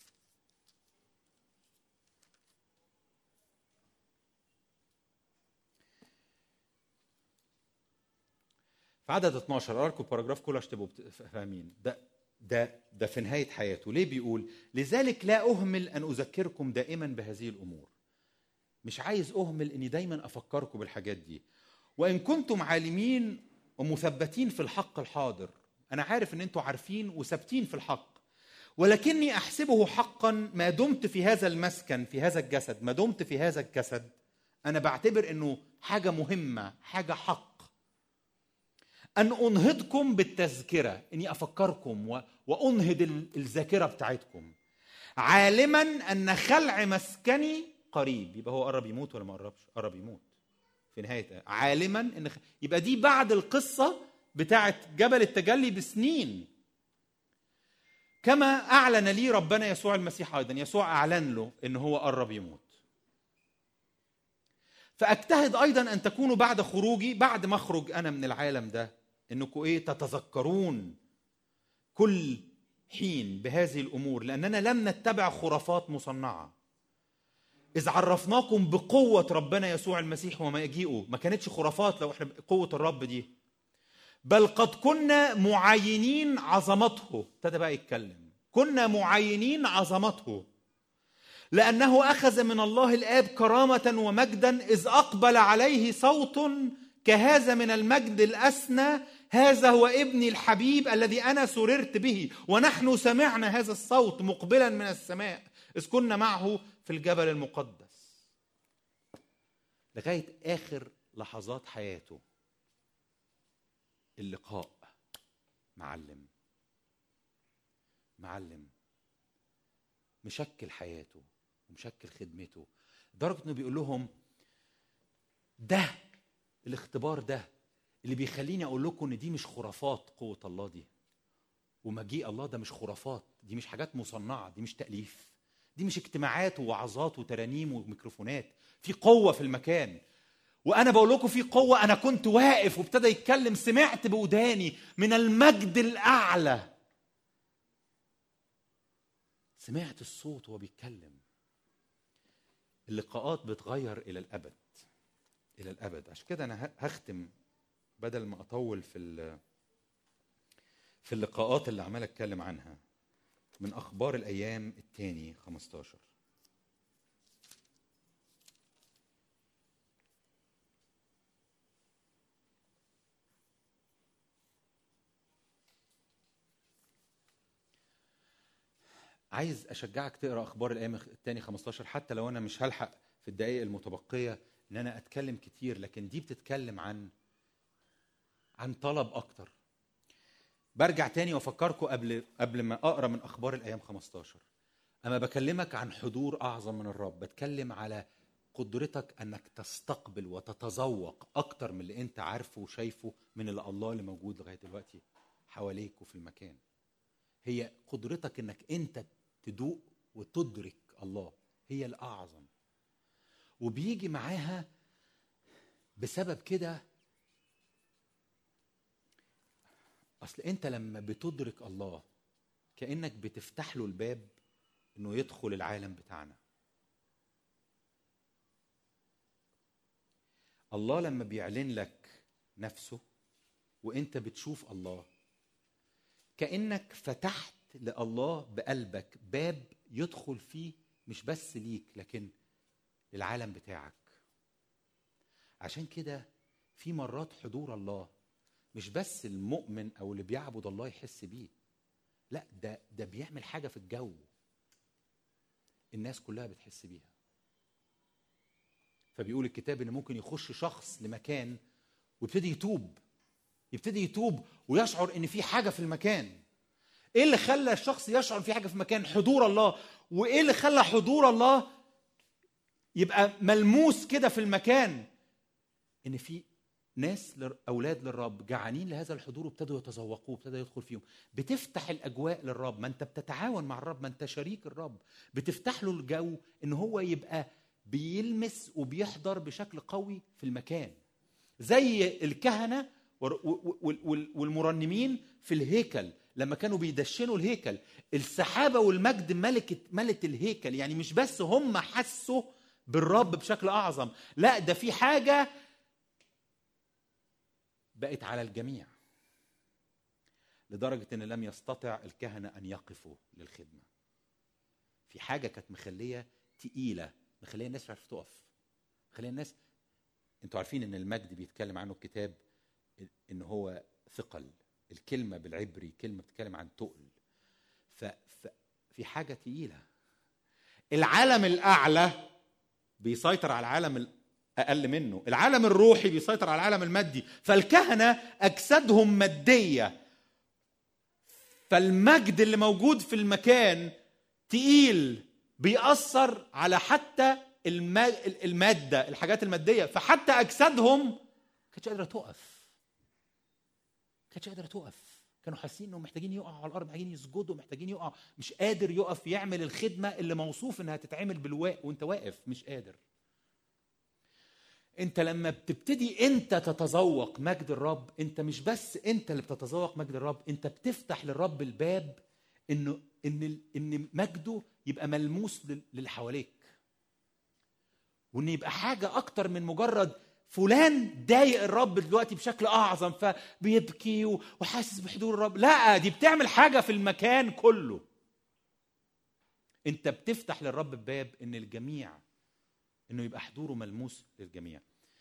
في عدد 12 اقرا لكم الباراجراف كله عشان تبقوا فاهمين ده ده ده في نهايه حياته ليه بيقول لذلك لا اهمل ان اذكركم دائما بهذه الامور مش عايز اهمل اني دايما افكركم بالحاجات دي وان كنتم عالمين ومثبتين في الحق الحاضر انا عارف ان انتم عارفين وثابتين في الحق ولكني احسبه حقا ما دمت في هذا المسكن في هذا الجسد ما دمت في هذا الجسد انا بعتبر انه حاجه مهمه حاجه حق ان انهضكم بالتذكره اني افكركم وانهض الذاكره بتاعتكم عالما ان خلع مسكني قريب يبقى هو قرب يموت ولا ما قربش قرب يموت في نهايه عالما ان يبقى دي بعد القصه بتاعت جبل التجلي بسنين كما اعلن لي ربنا يسوع المسيح ايضا يسوع اعلن له ان هو قرب يموت فاجتهد ايضا ان تكونوا بعد خروجي بعد ما اخرج انا من العالم ده انكم ايه تتذكرون كل حين بهذه الامور لاننا لم نتبع خرافات مصنعه اذ عرفناكم بقوه ربنا يسوع المسيح ومجيئه ما كانتش خرافات لو احنا قوه الرب دي بل قد كنا معينين عظمته ابتدى بقى يتكلم كنا معينين عظمته لانه اخذ من الله الاب كرامه ومجدا اذ اقبل عليه صوت كهذا من المجد الاسنى هذا هو ابني الحبيب الذي انا سررت به ونحن سمعنا هذا الصوت مقبلا من السماء اذ كنا معه في الجبل المقدس لغايه اخر لحظات حياته اللقاء معلم معلم مشكل حياته ومشكل خدمته لدرجه انه بيقول لهم ده الاختبار ده اللي بيخليني اقول لكم ان دي مش خرافات قوه الله دي ومجيء الله ده مش خرافات دي مش حاجات مصنعه دي مش تاليف دي مش اجتماعات ووعظات وترانيم وميكروفونات في قوه في المكان وانا بقول لكم في قوه انا كنت واقف وابتدى يتكلم سمعت بوداني من المجد الاعلى سمعت الصوت وهو بيتكلم اللقاءات بتغير الى الابد الى الابد عشان كده انا هختم بدل ما اطول في في اللقاءات اللي عمال اتكلم عنها من اخبار الايام الثاني 15 عايز اشجعك تقرا اخبار الايام الثاني 15 حتى لو انا مش هلحق في الدقائق المتبقيه ان انا اتكلم كتير لكن دي بتتكلم عن عن طلب اكتر برجع تاني وافكركم قبل قبل ما اقرا من اخبار الايام 15 اما بكلمك عن حضور اعظم من الرب بتكلم على قدرتك انك تستقبل وتتذوق اكتر من اللي انت عارفه وشايفه من اللي الله اللي موجود لغايه دلوقتي حواليك وفي المكان هي قدرتك انك انت تدوق وتدرك الله هي الاعظم وبيجي معاها بسبب كده اصل انت لما بتدرك الله كانك بتفتح له الباب انه يدخل العالم بتاعنا الله لما بيعلن لك نفسه وانت بتشوف الله كانك فتحت لله بقلبك باب يدخل فيه مش بس ليك لكن للعالم بتاعك عشان كده في مرات حضور الله مش بس المؤمن او اللي بيعبد الله يحس بيه لا ده ده بيعمل حاجه في الجو الناس كلها بتحس بيها فبيقول الكتاب ان ممكن يخش شخص لمكان ويبتدي يتوب يبتدي يتوب ويشعر ان في حاجه في المكان ايه اللي خلى الشخص يشعر في حاجه في المكان حضور الله وايه اللي خلى حضور الله يبقى ملموس كده في المكان ان في ناس لر- اولاد للرب جعانين لهذا الحضور وابتدوا يتذوقوه ابتدى يدخل فيهم بتفتح الاجواء للرب ما انت بتتعاون مع الرب ما انت شريك الرب بتفتح له الجو ان هو يبقى بيلمس وبيحضر بشكل قوي في المكان زي الكهنه ور- و- وال- وال- والمرنمين في الهيكل لما كانوا بيدشنوا الهيكل السحابه والمجد ملكت ملت الهيكل يعني مش بس هم حسوا بالرب بشكل اعظم لا ده في حاجه بقت على الجميع لدرجه ان لم يستطع الكهنه ان يقفوا للخدمه في حاجه كانت مخليه تقيله مخليه الناس مش عارفه تقف مخليه الناس انتوا عارفين ان المجد بيتكلم عنه الكتاب ان هو ثقل الكلمه بالعبري كلمه بتتكلم عن تقل ف... ف... في حاجه تقيله العالم الاعلى بيسيطر على العالم الاقل منه العالم الروحي بيسيطر على العالم المادي فالكهنه اجسادهم ماديه فالمجد اللي موجود في المكان تقيل بيأثر على حتى الما- المادة الحاجات المادية فحتى أجسادهم كانتش قادرة تقف كانتش قادرة تقف كانوا حاسين انهم محتاجين يقعوا على الارض محتاجين يسجدوا محتاجين يقعوا مش قادر يقف يعمل الخدمه اللي موصوف انها تتعمل بالواء وانت واقف مش قادر انت لما بتبتدي انت تتذوق مجد الرب انت مش بس انت اللي بتتذوق مجد الرب انت بتفتح للرب الباب انه ان ان مجده يبقى ملموس لل- للي حواليك وان يبقى حاجه اكتر من مجرد فلان ضايق الرب دلوقتي بشكل اعظم فبيبكي و- وحاسس بحضور الرب لا دي بتعمل حاجه في المكان كله انت بتفتح للرب الباب ان الجميع انه يبقى حضوره ملموس للجميع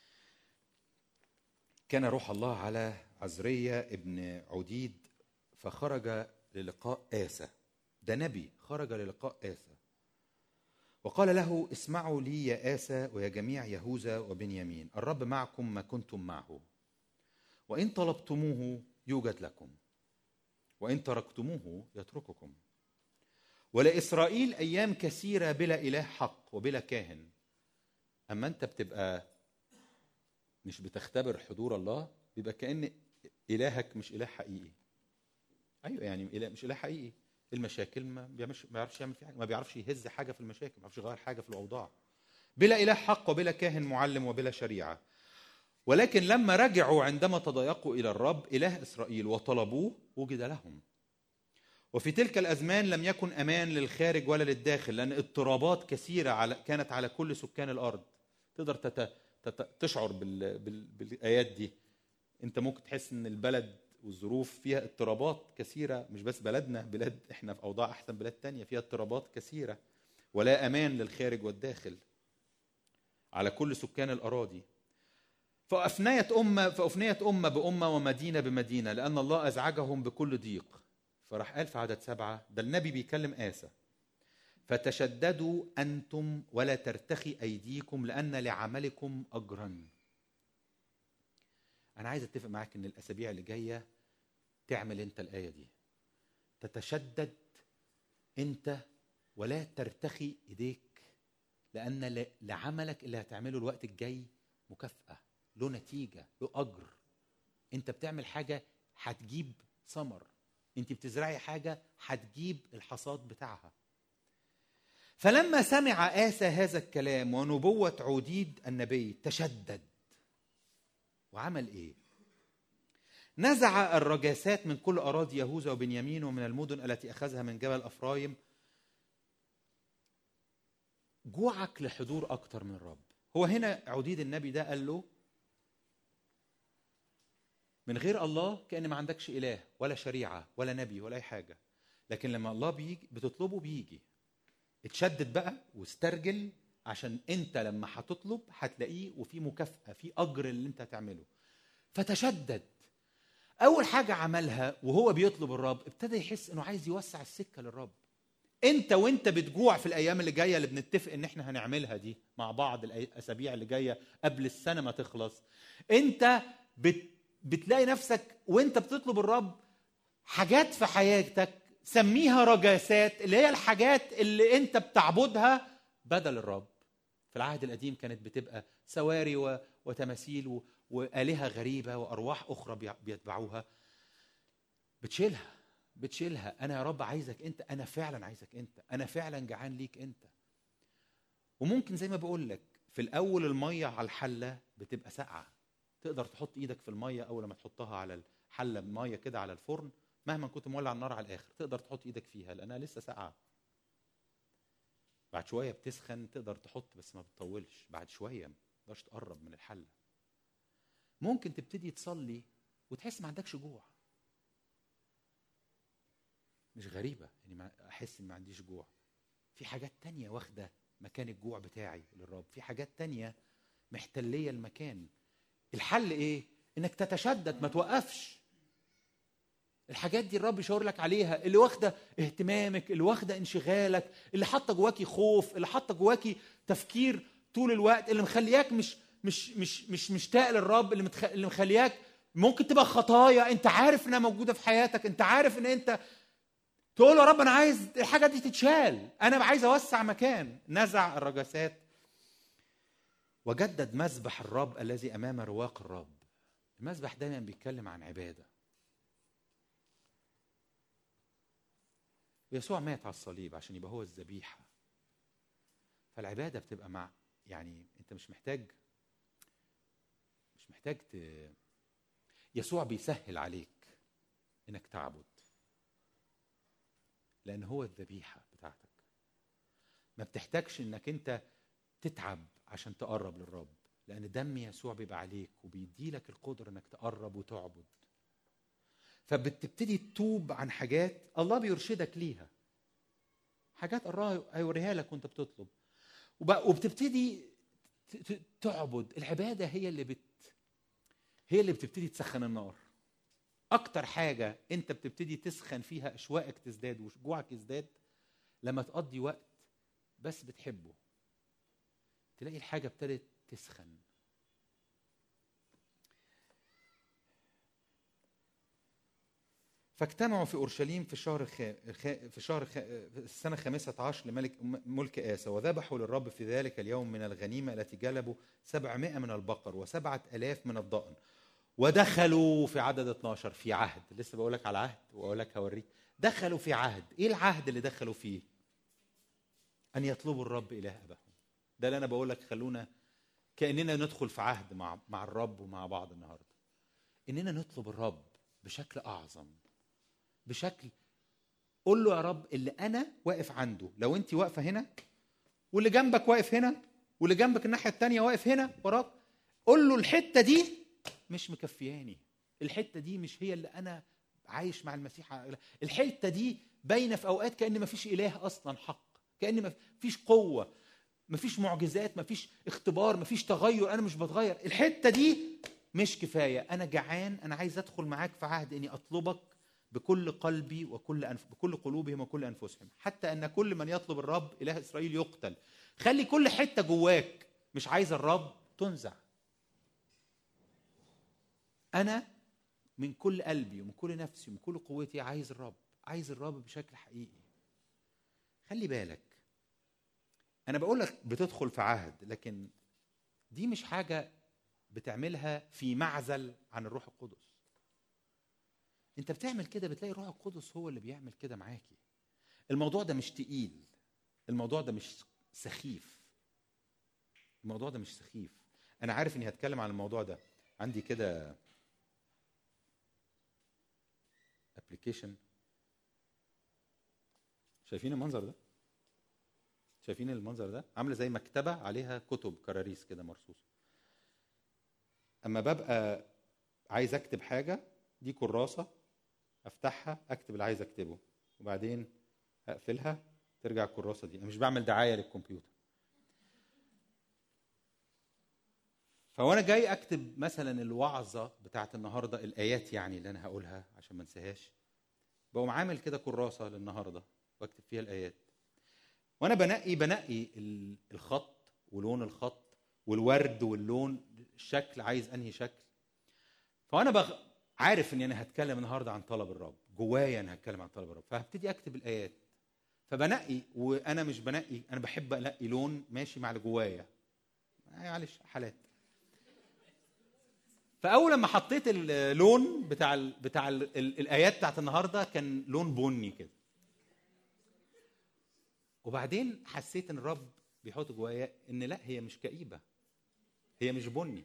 كان روح الله على عزرية ابن عديد فخرج للقاء آسى ده نبي خرج للقاء آسى وقال له اسمعوا لي يا آسى ويا جميع يهوذا وبنيامين الرب معكم ما كنتم معه وإن طلبتموه يوجد لكم وإن تركتموه يترككم ولإسرائيل أيام كثيرة بلا إله حق وبلا كاهن أما أنت بتبقى مش بتختبر حضور الله بيبقى كأن إلهك مش إله حقيقي أيوة يعني إله مش إله حقيقي المشاكل ما بيعملش ما بيعرفش يعمل فيها حاجة ما بيعرفش يهز حاجة في المشاكل ما بيعرفش يغير حاجة في الأوضاع بلا إله حق وبلا كاهن معلم وبلا شريعة ولكن لما رجعوا عندما تضايقوا إلى الرب إله إسرائيل وطلبوه وجد لهم وفي تلك الأزمان لم يكن أمان للخارج ولا للداخل لأن اضطرابات كثيرة على كانت على كل سكان الأرض تقدر تت... تت... تشعر بال... بال... بالآيات دي أنت ممكن تحس إن البلد والظروف فيها اضطرابات كثيرة مش بس بلدنا بلاد احنا في أوضاع أحسن بلاد تانية فيها اضطرابات كثيرة ولا أمان للخارج والداخل على كل سكان الأراضي فأفنيت أمة فأفنيت أمة بأمة ومدينة بمدينة لأن الله أزعجهم بكل ضيق فراح قال في عدد سبعة ده النبي بيكلم آسى فتشددوا أنتم ولا ترتخي أيديكم لأن لعملكم أجرا أنا عايز أتفق معاك إن الأسابيع اللي جاية تعمل أنت الآية دي تتشدد أنت ولا ترتخي إيديك لأن ل- لعملك اللي هتعمله الوقت الجاي مكافأة له نتيجة له أجر أنت بتعمل حاجة هتجيب ثمر أنت بتزرعي حاجة هتجيب الحصاد بتاعها فلما سمع آسى هذا الكلام ونبوة عوديد النبي تشدد وعمل إيه؟ نزع الرجاسات من كل أراضي يهوذا وبنيامين ومن المدن التي أخذها من جبل أفرايم جوعك لحضور أكتر من الرب هو هنا عديد النبي ده قال له من غير الله كأن ما عندكش إله ولا شريعة ولا نبي ولا أي حاجة لكن لما الله بيجي بتطلبه بيجي اتشدد بقى واسترجل عشان انت لما هتطلب هتلاقيه وفي مكافأة في أجر اللي انت هتعمله فتشدد أول حاجة عملها وهو بيطلب الرب ابتدى يحس إنه عايز يوسع السكة للرب انت وانت بتجوع في الايام اللي جايه اللي بنتفق ان احنا هنعملها دي مع بعض الاسابيع اللي جايه قبل السنه ما تخلص انت بت بتلاقي نفسك وانت بتطلب الرب حاجات في حياتك سميها رجاسات اللي هي الحاجات اللي انت بتعبدها بدل الرب في العهد القديم كانت بتبقى سواري و... وتماثيل و... والهه غريبه وارواح اخرى بي- بيتبعوها بتشيلها بتشيلها انا يا رب عايزك انت انا فعلا عايزك انت انا فعلا جعان ليك انت وممكن زي ما بقول لك في الاول الميه على الحله بتبقى ساقعه تقدر تحط ايدك في الميه اول ما تحطها على الحله بميه كده على الفرن مهما كنت مولع النار على الاخر تقدر تحط ايدك فيها لانها لسه ساقعه بعد شويه بتسخن تقدر تحط بس ما بتطولش بعد شويه ما تقدرش تقرب من الحله ممكن تبتدي تصلي وتحس ما عندكش جوع مش غريبه اني ما احس ان ما عنديش جوع في حاجات تانية واخده مكان الجوع بتاعي للرب في حاجات تانية محتليه المكان الحل ايه انك تتشدد ما توقفش الحاجات دي الرب يشاور لك عليها اللي واخده اهتمامك اللي واخده انشغالك اللي حاطه جواكي خوف اللي حاطه جواكي تفكير طول الوقت اللي مخلياك مش مش مش مش مشتاق للرب اللي متخ... اللي مخلياك ممكن تبقى خطايا انت عارف انها موجوده في حياتك انت عارف ان انت تقول له يا رب انا عايز الحاجه دي تتشال انا عايز اوسع مكان نزع الرجسات وجدد مذبح الرب الذي امام رواق الرب المذبح دايما بيتكلم عن عباده يسوع مات على الصليب عشان يبقى هو الذبيحه فالعباده بتبقى مع يعني انت مش محتاج مش محتاج ت... يسوع بيسهل عليك انك تعبد لان هو الذبيحه بتاعتك ما بتحتاجش انك انت تتعب عشان تقرب للرب لان دم يسوع بيبقى عليك وبيديلك القدره انك تقرب وتعبد فبتبتدي تتوب عن حاجات الله بيرشدك ليها حاجات الله هيوريها لك وانت بتطلب وب- وبتبتدي ت- ت- تعبد العباده هي اللي بت هي اللي بتبتدي تسخن النار اكتر حاجه انت بتبتدي تسخن فيها اشواقك تزداد وجوعك يزداد لما تقضي وقت بس بتحبه تلاقي الحاجه ابتدت تسخن فاجتمعوا في اورشليم في الشهر الخ... الخ- في شهر الخ... في السنه الخامسه عشر لملك ملك آسى وذبحوا للرب في ذلك اليوم من الغنيمه التي جلبوا سبعمائة من البقر وسبعة ألاف من الضأن ودخلوا في عدد 12 في عهد لسه بقول لك على عهد واقول لك هوريك دخلوا في عهد ايه العهد اللي دخلوا فيه ان يطلبوا الرب اله ابائهم ده اللي انا بقول لك خلونا كاننا ندخل في عهد مع مع الرب ومع بعض النهارده اننا نطلب الرب بشكل اعظم بشكل قول له يا رب اللي انا واقف عنده لو انت واقفه هنا واللي جنبك واقف هنا واللي جنبك الناحيه التانية واقف هنا وراك قول له الحته دي مش مكفياني الحته دي مش هي اللي انا عايش مع المسيح على- الحته دي باينه في اوقات كان ما فيش اله اصلا حق كان ما فيش قوه ما فيش معجزات ما فيش اختبار ما فيش تغير انا مش بتغير الحته دي مش كفايه انا جعان انا عايز ادخل معاك في عهد اني اطلبك بكل قلبي وكل أنف... بكل قلوبهم وكل انفسهم حتى ان كل من يطلب الرب اله اسرائيل يقتل خلي كل حته جواك مش عايز الرب تنزع انا من كل قلبي ومن كل نفسي ومن كل قوتي عايز الرب عايز الرب بشكل حقيقي خلي بالك انا بقول لك بتدخل في عهد لكن دي مش حاجه بتعملها في معزل عن الروح القدس انت بتعمل كده بتلاقي الروح القدس هو اللي بيعمل كده معاكي الموضوع ده مش تقيل الموضوع ده مش سخيف الموضوع ده مش سخيف انا عارف اني هتكلم عن الموضوع ده عندي كده ابلكيشن شايفين المنظر ده شايفين المنظر ده عامله زي مكتبه عليها كتب كراريس كده مرصوصه اما ببقى عايز اكتب حاجه دي كراسه افتحها اكتب اللي عايز اكتبه وبعدين اقفلها ترجع الكراسه دي انا مش بعمل دعايه للكمبيوتر فوانا جاي اكتب مثلا الوعظه بتاعت النهارده الايات يعني اللي انا هقولها عشان ما انساهاش بقوم عامل كده كراسه للنهارده واكتب فيها الايات وانا بنقي بنقي ال- الخط ولون الخط والورد واللون الشكل عايز انهي شكل فانا بغ... عارف اني انا هتكلم النهارده عن طلب الرب جوايا انا هتكلم عن طلب الرب فهبتدي اكتب الايات فبنقي وانا مش بنقي انا بحب انقي لون ماشي مع اللي جوايا معلش حالات فاول لما حطيت اللون بتاع ال بتاع ال الايات بتاعت النهارده كان لون بني كده وبعدين حسيت ان الرب بيحط جوايا ان لا هي مش كئيبه هي مش بني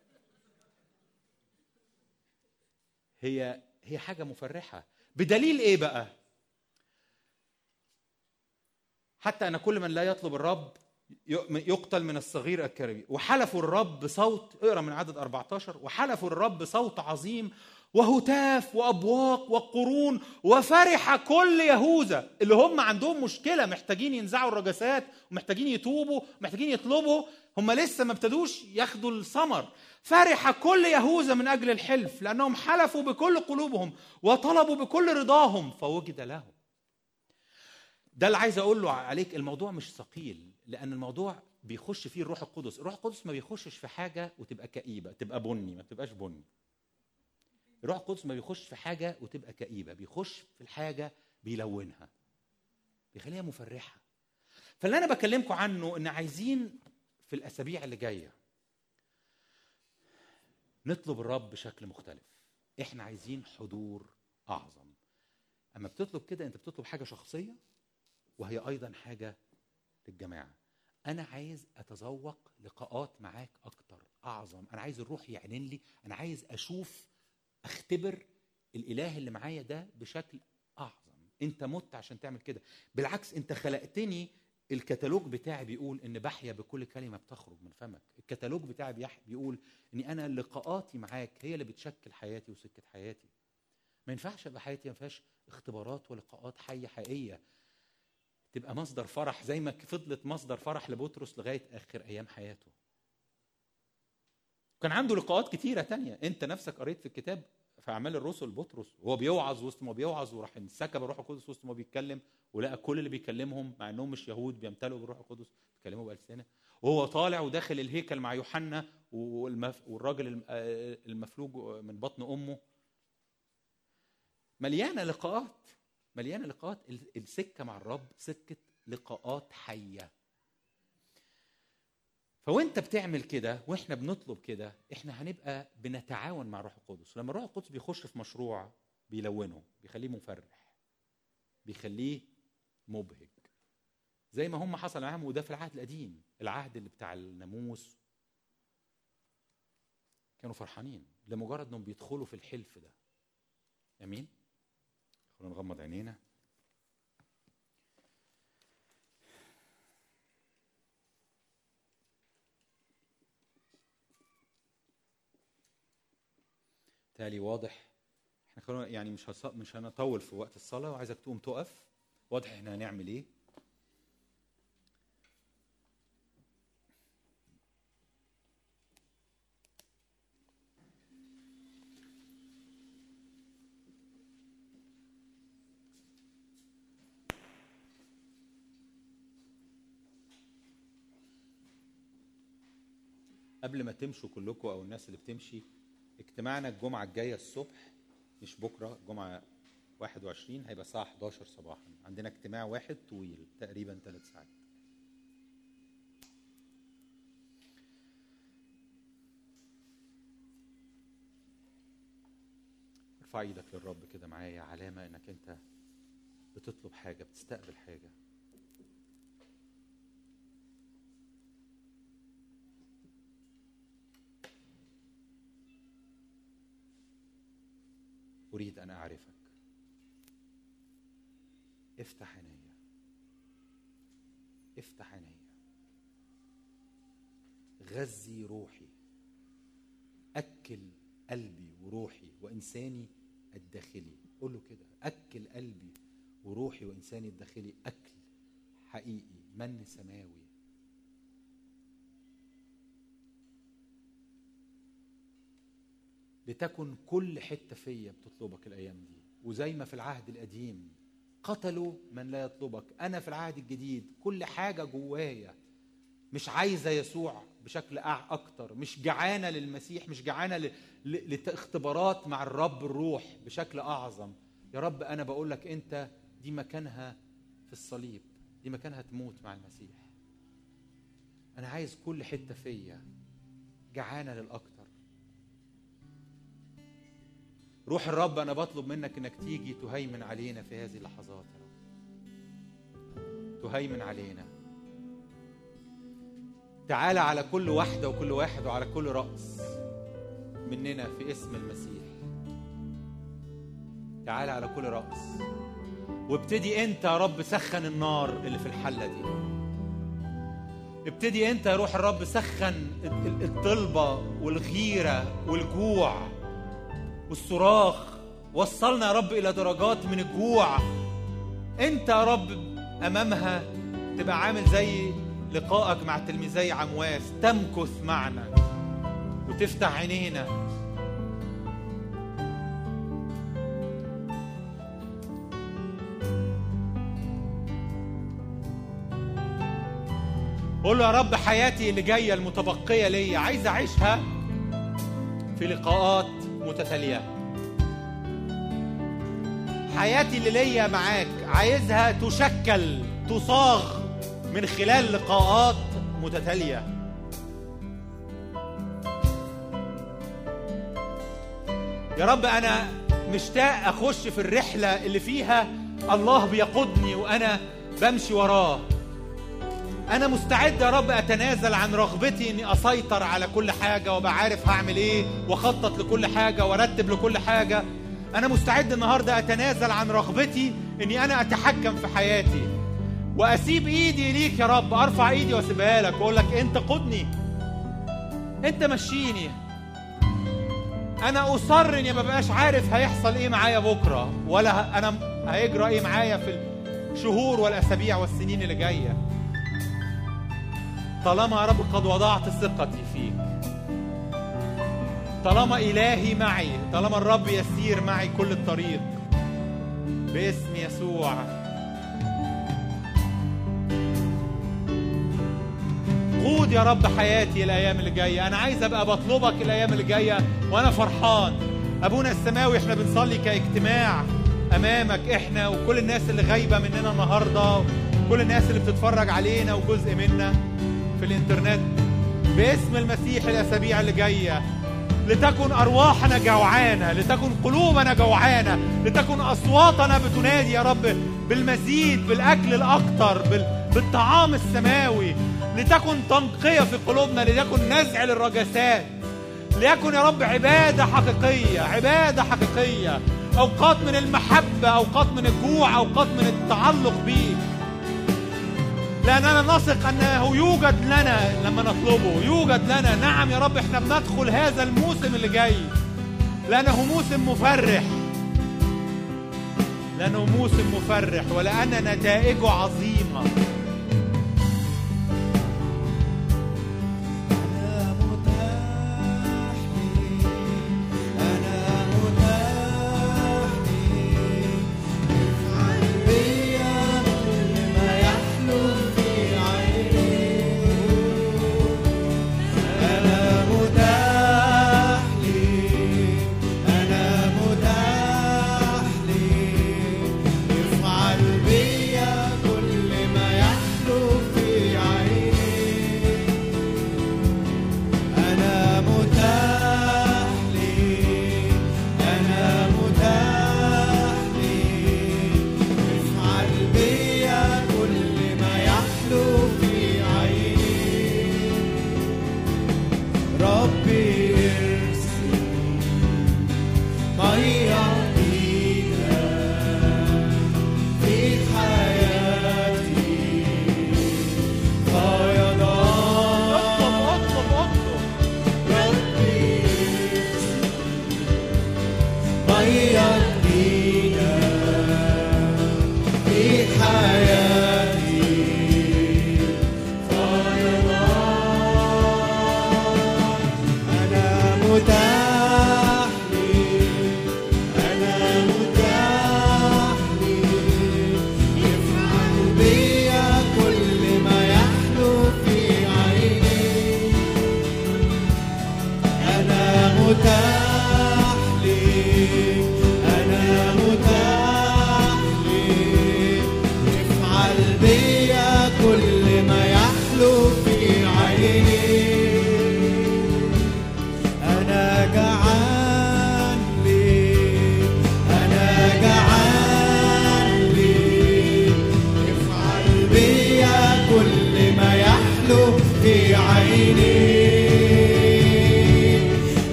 هي هي حاجه مفرحه بدليل ايه بقى حتى ان كل من لا يطلب الرب يقتل من الصغير الكبير وحلفوا الرب بصوت اقرا من عدد 14 وحلفوا الرب بصوت عظيم وهتاف وابواق وقرون وفرح كل يهوذا اللي هم عندهم مشكله محتاجين ينزعوا الرجسات ومحتاجين يتوبوا محتاجين يطلبوا هم لسه ما ابتدوش ياخدوا الثمر فرح كل يهوذا من اجل الحلف لانهم حلفوا بكل قلوبهم وطلبوا بكل رضاهم فوجد لهم ده اللي عايز اقول له عليك الموضوع مش ثقيل لان الموضوع بيخش فيه الروح القدس الروح القدس ما بيخشش في حاجه وتبقى كئيبه تبقى بني ما تبقاش بني الروح القدس ما بيخش في حاجه وتبقى كئيبه بيخش في الحاجه بيلونها بيخليها مفرحه فاللي انا بكلمكم عنه ان عايزين في الاسابيع اللي جايه نطلب الرب بشكل مختلف احنا عايزين حضور اعظم اما بتطلب كده انت بتطلب حاجه شخصيه وهي ايضا حاجه للجماعه انا عايز اتذوق لقاءات معاك اكتر اعظم انا عايز الروح يعلن لي انا عايز اشوف اختبر الاله اللي معايا ده بشكل اعظم انت مت عشان تعمل كده بالعكس انت خلقتني الكتالوج بتاعي بيقول ان بحيا بكل كلمه بتخرج من فمك الكتالوج بتاعي بيقول اني انا لقاءاتي معاك هي اللي بتشكل حياتي وسكه حياتي ما ينفعش ابقى حياتي ما فيهاش اختبارات ولقاءات حيه حقيقيه تبقى مصدر فرح زي ما فضلت مصدر فرح لبطرس لغايه اخر ايام حياته كان عنده لقاءات كتيره تانية انت نفسك قريت في الكتاب في اعمال الرسل بطرس وهو بيوعظ وسط ما بيوعظ وراح انسكب الروح القدس وسط ما بيتكلم ولقى كل اللي بيكلمهم مع انهم مش يهود بيمتلئوا بالروح القدس بيتكلموا بالسنه وهو طالع وداخل الهيكل مع يوحنا والراجل المفلوج من بطن امه مليانه لقاءات مليانه لقاءات السكه مع الرب سكه لقاءات حيه فوانت بتعمل كده واحنا بنطلب كده احنا هنبقى بنتعاون مع الروح القدس لما الروح القدس بيخش في مشروع بيلونه بيخليه مفرح بيخليه مبهج زي ما هم حصل معاهم وده في العهد القديم العهد اللي بتاع الناموس كانوا فرحانين لمجرد انهم بيدخلوا في الحلف ده امين خلونا نغمض عينينا تالي واضح احنا خلونا يعني مش هص... مش هنطول في وقت الصلاه وعايزك تقوم تقف واضح احنا هنعمل ايه قبل ما تمشوا كلكم او الناس اللي بتمشي اجتماعنا الجمعة الجاية الصبح مش بكرة جمعة 21 هيبقى الساعة 11 صباحا عندنا اجتماع واحد طويل تقريبا ثلاث ساعات ارفع ايدك للرب كده معايا علامة انك انت بتطلب حاجة بتستقبل حاجة أريد أن أعرفك افتح عيني افتح عيني غذي روحي أكل قلبي وروحي وإنساني الداخلي قول له كده أكل قلبي وروحي وإنساني الداخلي أكل حقيقي من سماوي لتكن كل حته فيا بتطلبك الايام دي وزي ما في العهد القديم قتلوا من لا يطلبك انا في العهد الجديد كل حاجه جوايا مش عايزه يسوع بشكل اكتر مش جعانه للمسيح مش جعانه لاختبارات مع الرب الروح بشكل اعظم يا رب انا بقول لك انت دي مكانها في الصليب دي مكانها تموت مع المسيح انا عايز كل حته فيا جعانه للاكتر روح الرب انا بطلب منك انك تيجي تهيمن علينا في هذه اللحظات يا رب تهيمن علينا تعالى على كل واحدة وكل واحد وعلى كل رأس مننا في اسم المسيح تعالى على كل رأس وابتدي انت يا رب سخن النار اللي في الحلة دي ابتدي انت يا روح الرب سخن الطلبة والغيرة والجوع والصراخ وصلنا يا رب إلى درجات من الجوع انت يا رب امامها تبقى عامل زي لقائك مع تلميذي عمواس تمكث معنا وتفتح عينينا قول له يا رب حياتي اللي جايه المتبقيه ليا عايز اعيشها في لقاءات متتاليه حياتي اللي ليا معاك عايزها تشكل تصاغ من خلال لقاءات متتاليه يا رب انا مشتاق اخش في الرحله اللي فيها الله بيقودني وانا بمشي وراه انا مستعد يا رب اتنازل عن رغبتي اني اسيطر على كل حاجه وابقى عارف هعمل ايه واخطط لكل حاجه وارتب لكل حاجه انا مستعد النهارده اتنازل عن رغبتي اني انا اتحكم في حياتي واسيب ايدي ليك يا رب ارفع ايدي واسيبها لك واقول لك انت قدني انت مشيني انا اصر اني ما بقاش عارف هيحصل ايه معايا بكره ولا انا هيجرى ايه معايا في الشهور والاسابيع والسنين اللي جايه طالما يا رب قد وضعت ثقتي فيك طالما إلهي معي طالما الرب يسير معي كل الطريق باسم يسوع قود يا رب حياتي الأيام اللي جاية أنا عايز أبقى بطلبك الأيام اللي جاية وأنا فرحان أبونا السماوي إحنا بنصلي كاجتماع أمامك إحنا وكل الناس اللي غايبة مننا النهاردة كل الناس اللي بتتفرج علينا وجزء منا في الانترنت باسم المسيح الاسابيع اللي جايه لتكن ارواحنا جوعانه لتكن قلوبنا جوعانه لتكن اصواتنا بتنادي يا رب بالمزيد بالاكل الاكثر بالطعام السماوي لتكن تنقيه في قلوبنا ليكن نزع للرجسات ليكن يا رب عباده حقيقيه عباده حقيقيه اوقات من المحبه اوقات من الجوع اوقات من التعلق بيك لأننا نثق أنه يوجد لنا لما نطلبه يوجد لنا نعم يا رب احنا بندخل هذا الموسم اللي جاي لأنه موسم مفرح لأنه موسم مفرح ولأن نتائجه عظيمة كل ما يحلو في عيني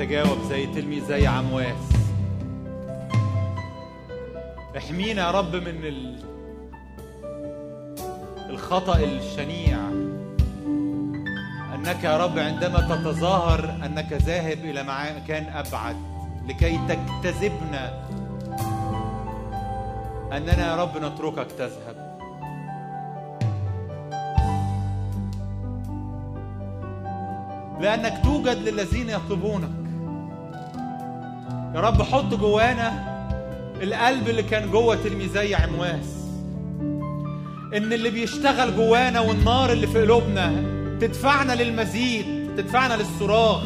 نتجاوب زي تلميذ زي عمواس احمينا يا رب من ال... الخطأ الشنيع أنك يا رب عندما تتظاهر أنك ذاهب إلى مكان أبعد لكي تجتذبنا أننا يا رب نتركك تذهب لأنك توجد للذين يطلبونك يا رب حط جوانا القلب اللي كان جوه تلميذي عمواس ان اللي بيشتغل جوانا والنار اللي في قلوبنا تدفعنا للمزيد تدفعنا للصراخ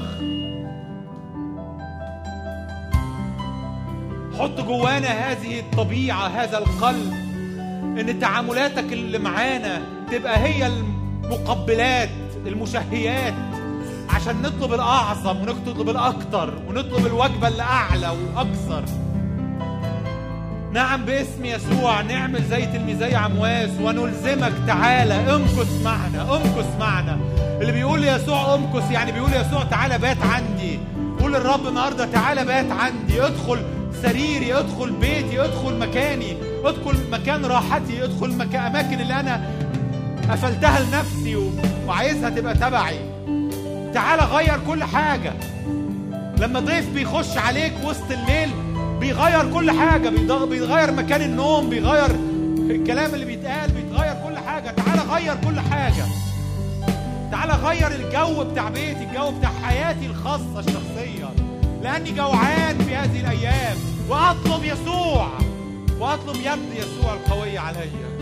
حط جوانا هذه الطبيعة هذا القلب ان تعاملاتك اللي معانا تبقى هي المقبلات المشهيات عشان نطلب الأعظم ونطلب الأكتر ونطلب الوجبة اللي أعلى وأكثر نعم باسم يسوع نعمل زي تلميذي عمواس ونلزمك تعالى امكث معنا امكث معنا اللي بيقول يسوع امكث يعني بيقول يسوع تعالى بات عندي قول الرب النهارده تعالى بات عندي ادخل سريري ادخل بيتي ادخل مكاني ادخل مكان راحتي ادخل مكان اماكن اللي انا قفلتها لنفسي وعايزها تبقى تبعي تعالى غير كل حاجه لما ضيف بيخش عليك وسط الليل بيغير كل حاجه بيغير مكان النوم بيغير الكلام اللي بيتقال بيتغير كل حاجه تعالى غير كل حاجه تعالى غير الجو بتاع بيتي الجو بتاع حياتي الخاصه الشخصيه لاني جوعان في هذه الايام واطلب يسوع واطلب يد يسوع القويه عليّ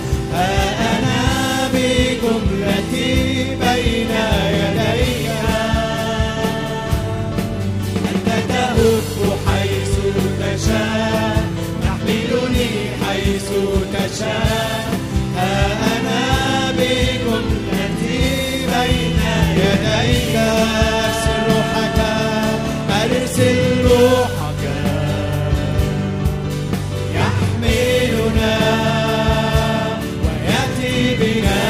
ها أنا بجملتي بين يديك تشاء ها أنا بجملتي بين يديك أرسل روحك أرسل روحك يحملنا ويأتي بنا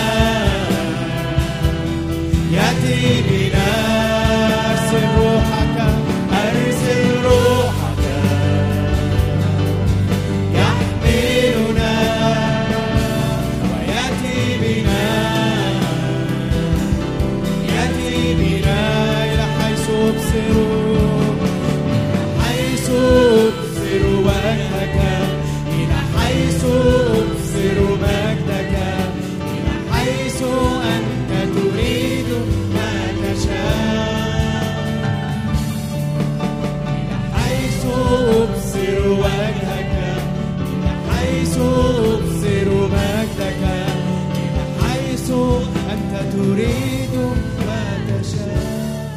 يأتي بنا أرسل روحك أرسل روحك يحملنا ويأتي بنا يأتي بنا إلى حيث أبصر حيث أبصر وجهك إلى حيث أبصر مجدك إلى حيث أنت تريد ما تشاء إلى حيث أبصر وجهك إلى حيث أبصر مجدك إلى حيث أنت تريد ما تشاء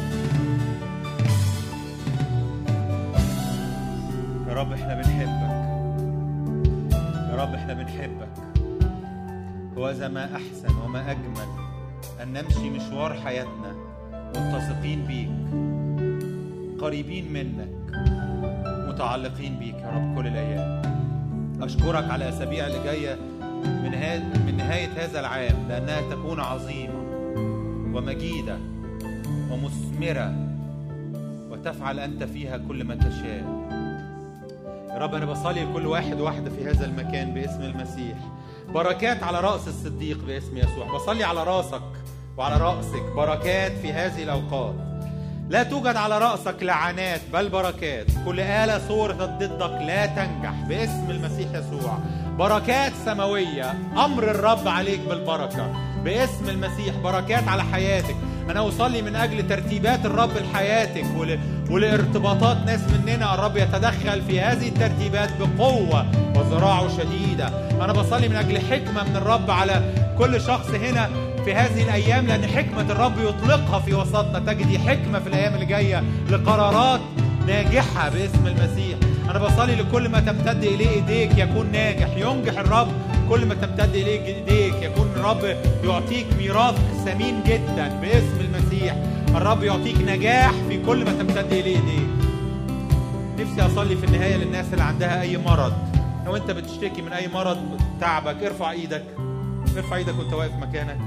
يا رب احنا بنحبك يا رب احنا بنحبك وذا ما احسن وما اجمل ان نمشي مشوار حياتنا ملتصقين بيك قريبين منك متعلقين بيك يا رب كل الايام اشكرك على الاسابيع اللي جايه من ها... من نهايه هذا العام لانها تكون عظيمه ومجيده ومثمره وتفعل انت فيها كل ما تشاء يا رب انا بصلي لكل واحد واحده في هذا المكان باسم المسيح بركات على راس الصديق باسم يسوع بصلي على راسك وعلى راسك بركات في هذه الاوقات لا توجد على راسك لعنات بل بركات كل آلة صورت ضدك لا تنجح باسم المسيح يسوع بركات سماوية أمر الرب عليك بالبركة باسم المسيح بركات على حياتك أنا أصلي من أجل ترتيبات الرب لحياتك ول... ولارتباطات ناس مننا الرب يتدخل في هذه الترتيبات بقوة وذراعه شديدة أنا بصلي من أجل حكمة من الرب على كل شخص هنا في هذه الأيام لأن حكمة الرب يطلقها في وسطنا تجدي حكمة في الأيام اللي جاية لقرارات ناجحة باسم المسيح أنا بصلي لكل ما تمتد إليه إيديك يكون ناجح ينجح الرب كل ما تمتد إليه إيديك يكون الرب يعطيك ميراث ثمين جدا باسم المسيح الرب يعطيك نجاح في كل ما تمتد إليه إيديك نفسي أصلي في النهاية للناس اللي عندها أي مرض لو أنت بتشتكي من أي مرض تعبك ارفع إيدك ارفع إيدك وأنت واقف مكانك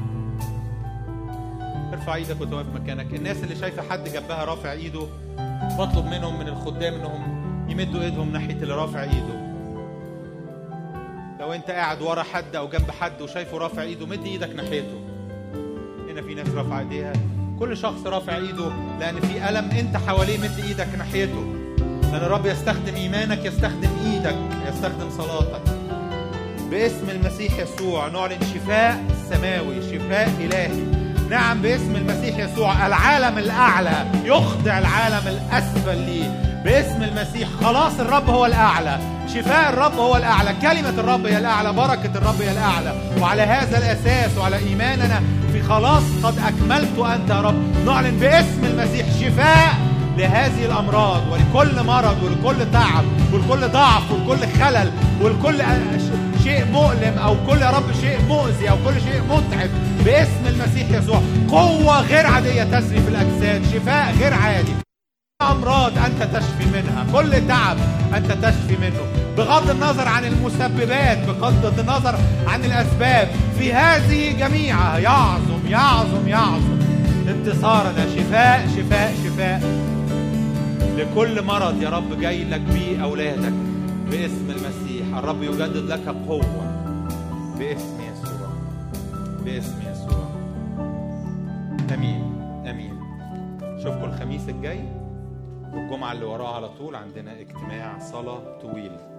ارفع ايدك وانت واقف مكانك الناس اللي شايفه حد جنبها رافع ايده بطلب منهم من الخدام انهم يمدوا ايدهم ناحيه اللي رافع ايده لو انت قاعد ورا حد او جنب حد وشايفه رافع ايده مد ايدك ناحيته هنا في ناس رافعه ايديها كل شخص رافع ايده لان في الم انت حواليه مد ايدك ناحيته لان الرب يستخدم ايمانك يستخدم ايدك يستخدم صلاتك باسم المسيح يسوع نعلن شفاء سماوي شفاء الهي نعم باسم المسيح يسوع العالم الاعلى يخضع العالم الاسفل ليه باسم المسيح خلاص الرب هو الاعلى شفاء الرب هو الاعلى كلمه الرب هي الاعلى بركه الرب هي الاعلى وعلى هذا الاساس وعلى ايماننا في خلاص قد اكملت انت يا رب نعلن باسم المسيح شفاء لهذه الامراض ولكل مرض ولكل تعب ولكل ضعف ولكل خلل ولكل شيء مؤلم او كل يا رب شيء مؤذي او كل شيء متعب باسم المسيح يسوع قوه غير عاديه تسري في الاجساد شفاء غير عادي امراض انت تشفي منها كل تعب انت تشفي منه بغض النظر عن المسببات بغض النظر عن الاسباب في هذه جميعها يعظم يعظم يعظم انتصارنا شفاء شفاء شفاء لكل مرض يا رب جاي لك بيه اولادك باسم المسيح الرب يجدد لك قوه باسم يسوع باسم يسوع امين امين اشوفكم الخميس الجاي والجمعه اللي وراها على طول عندنا اجتماع صلاه طويل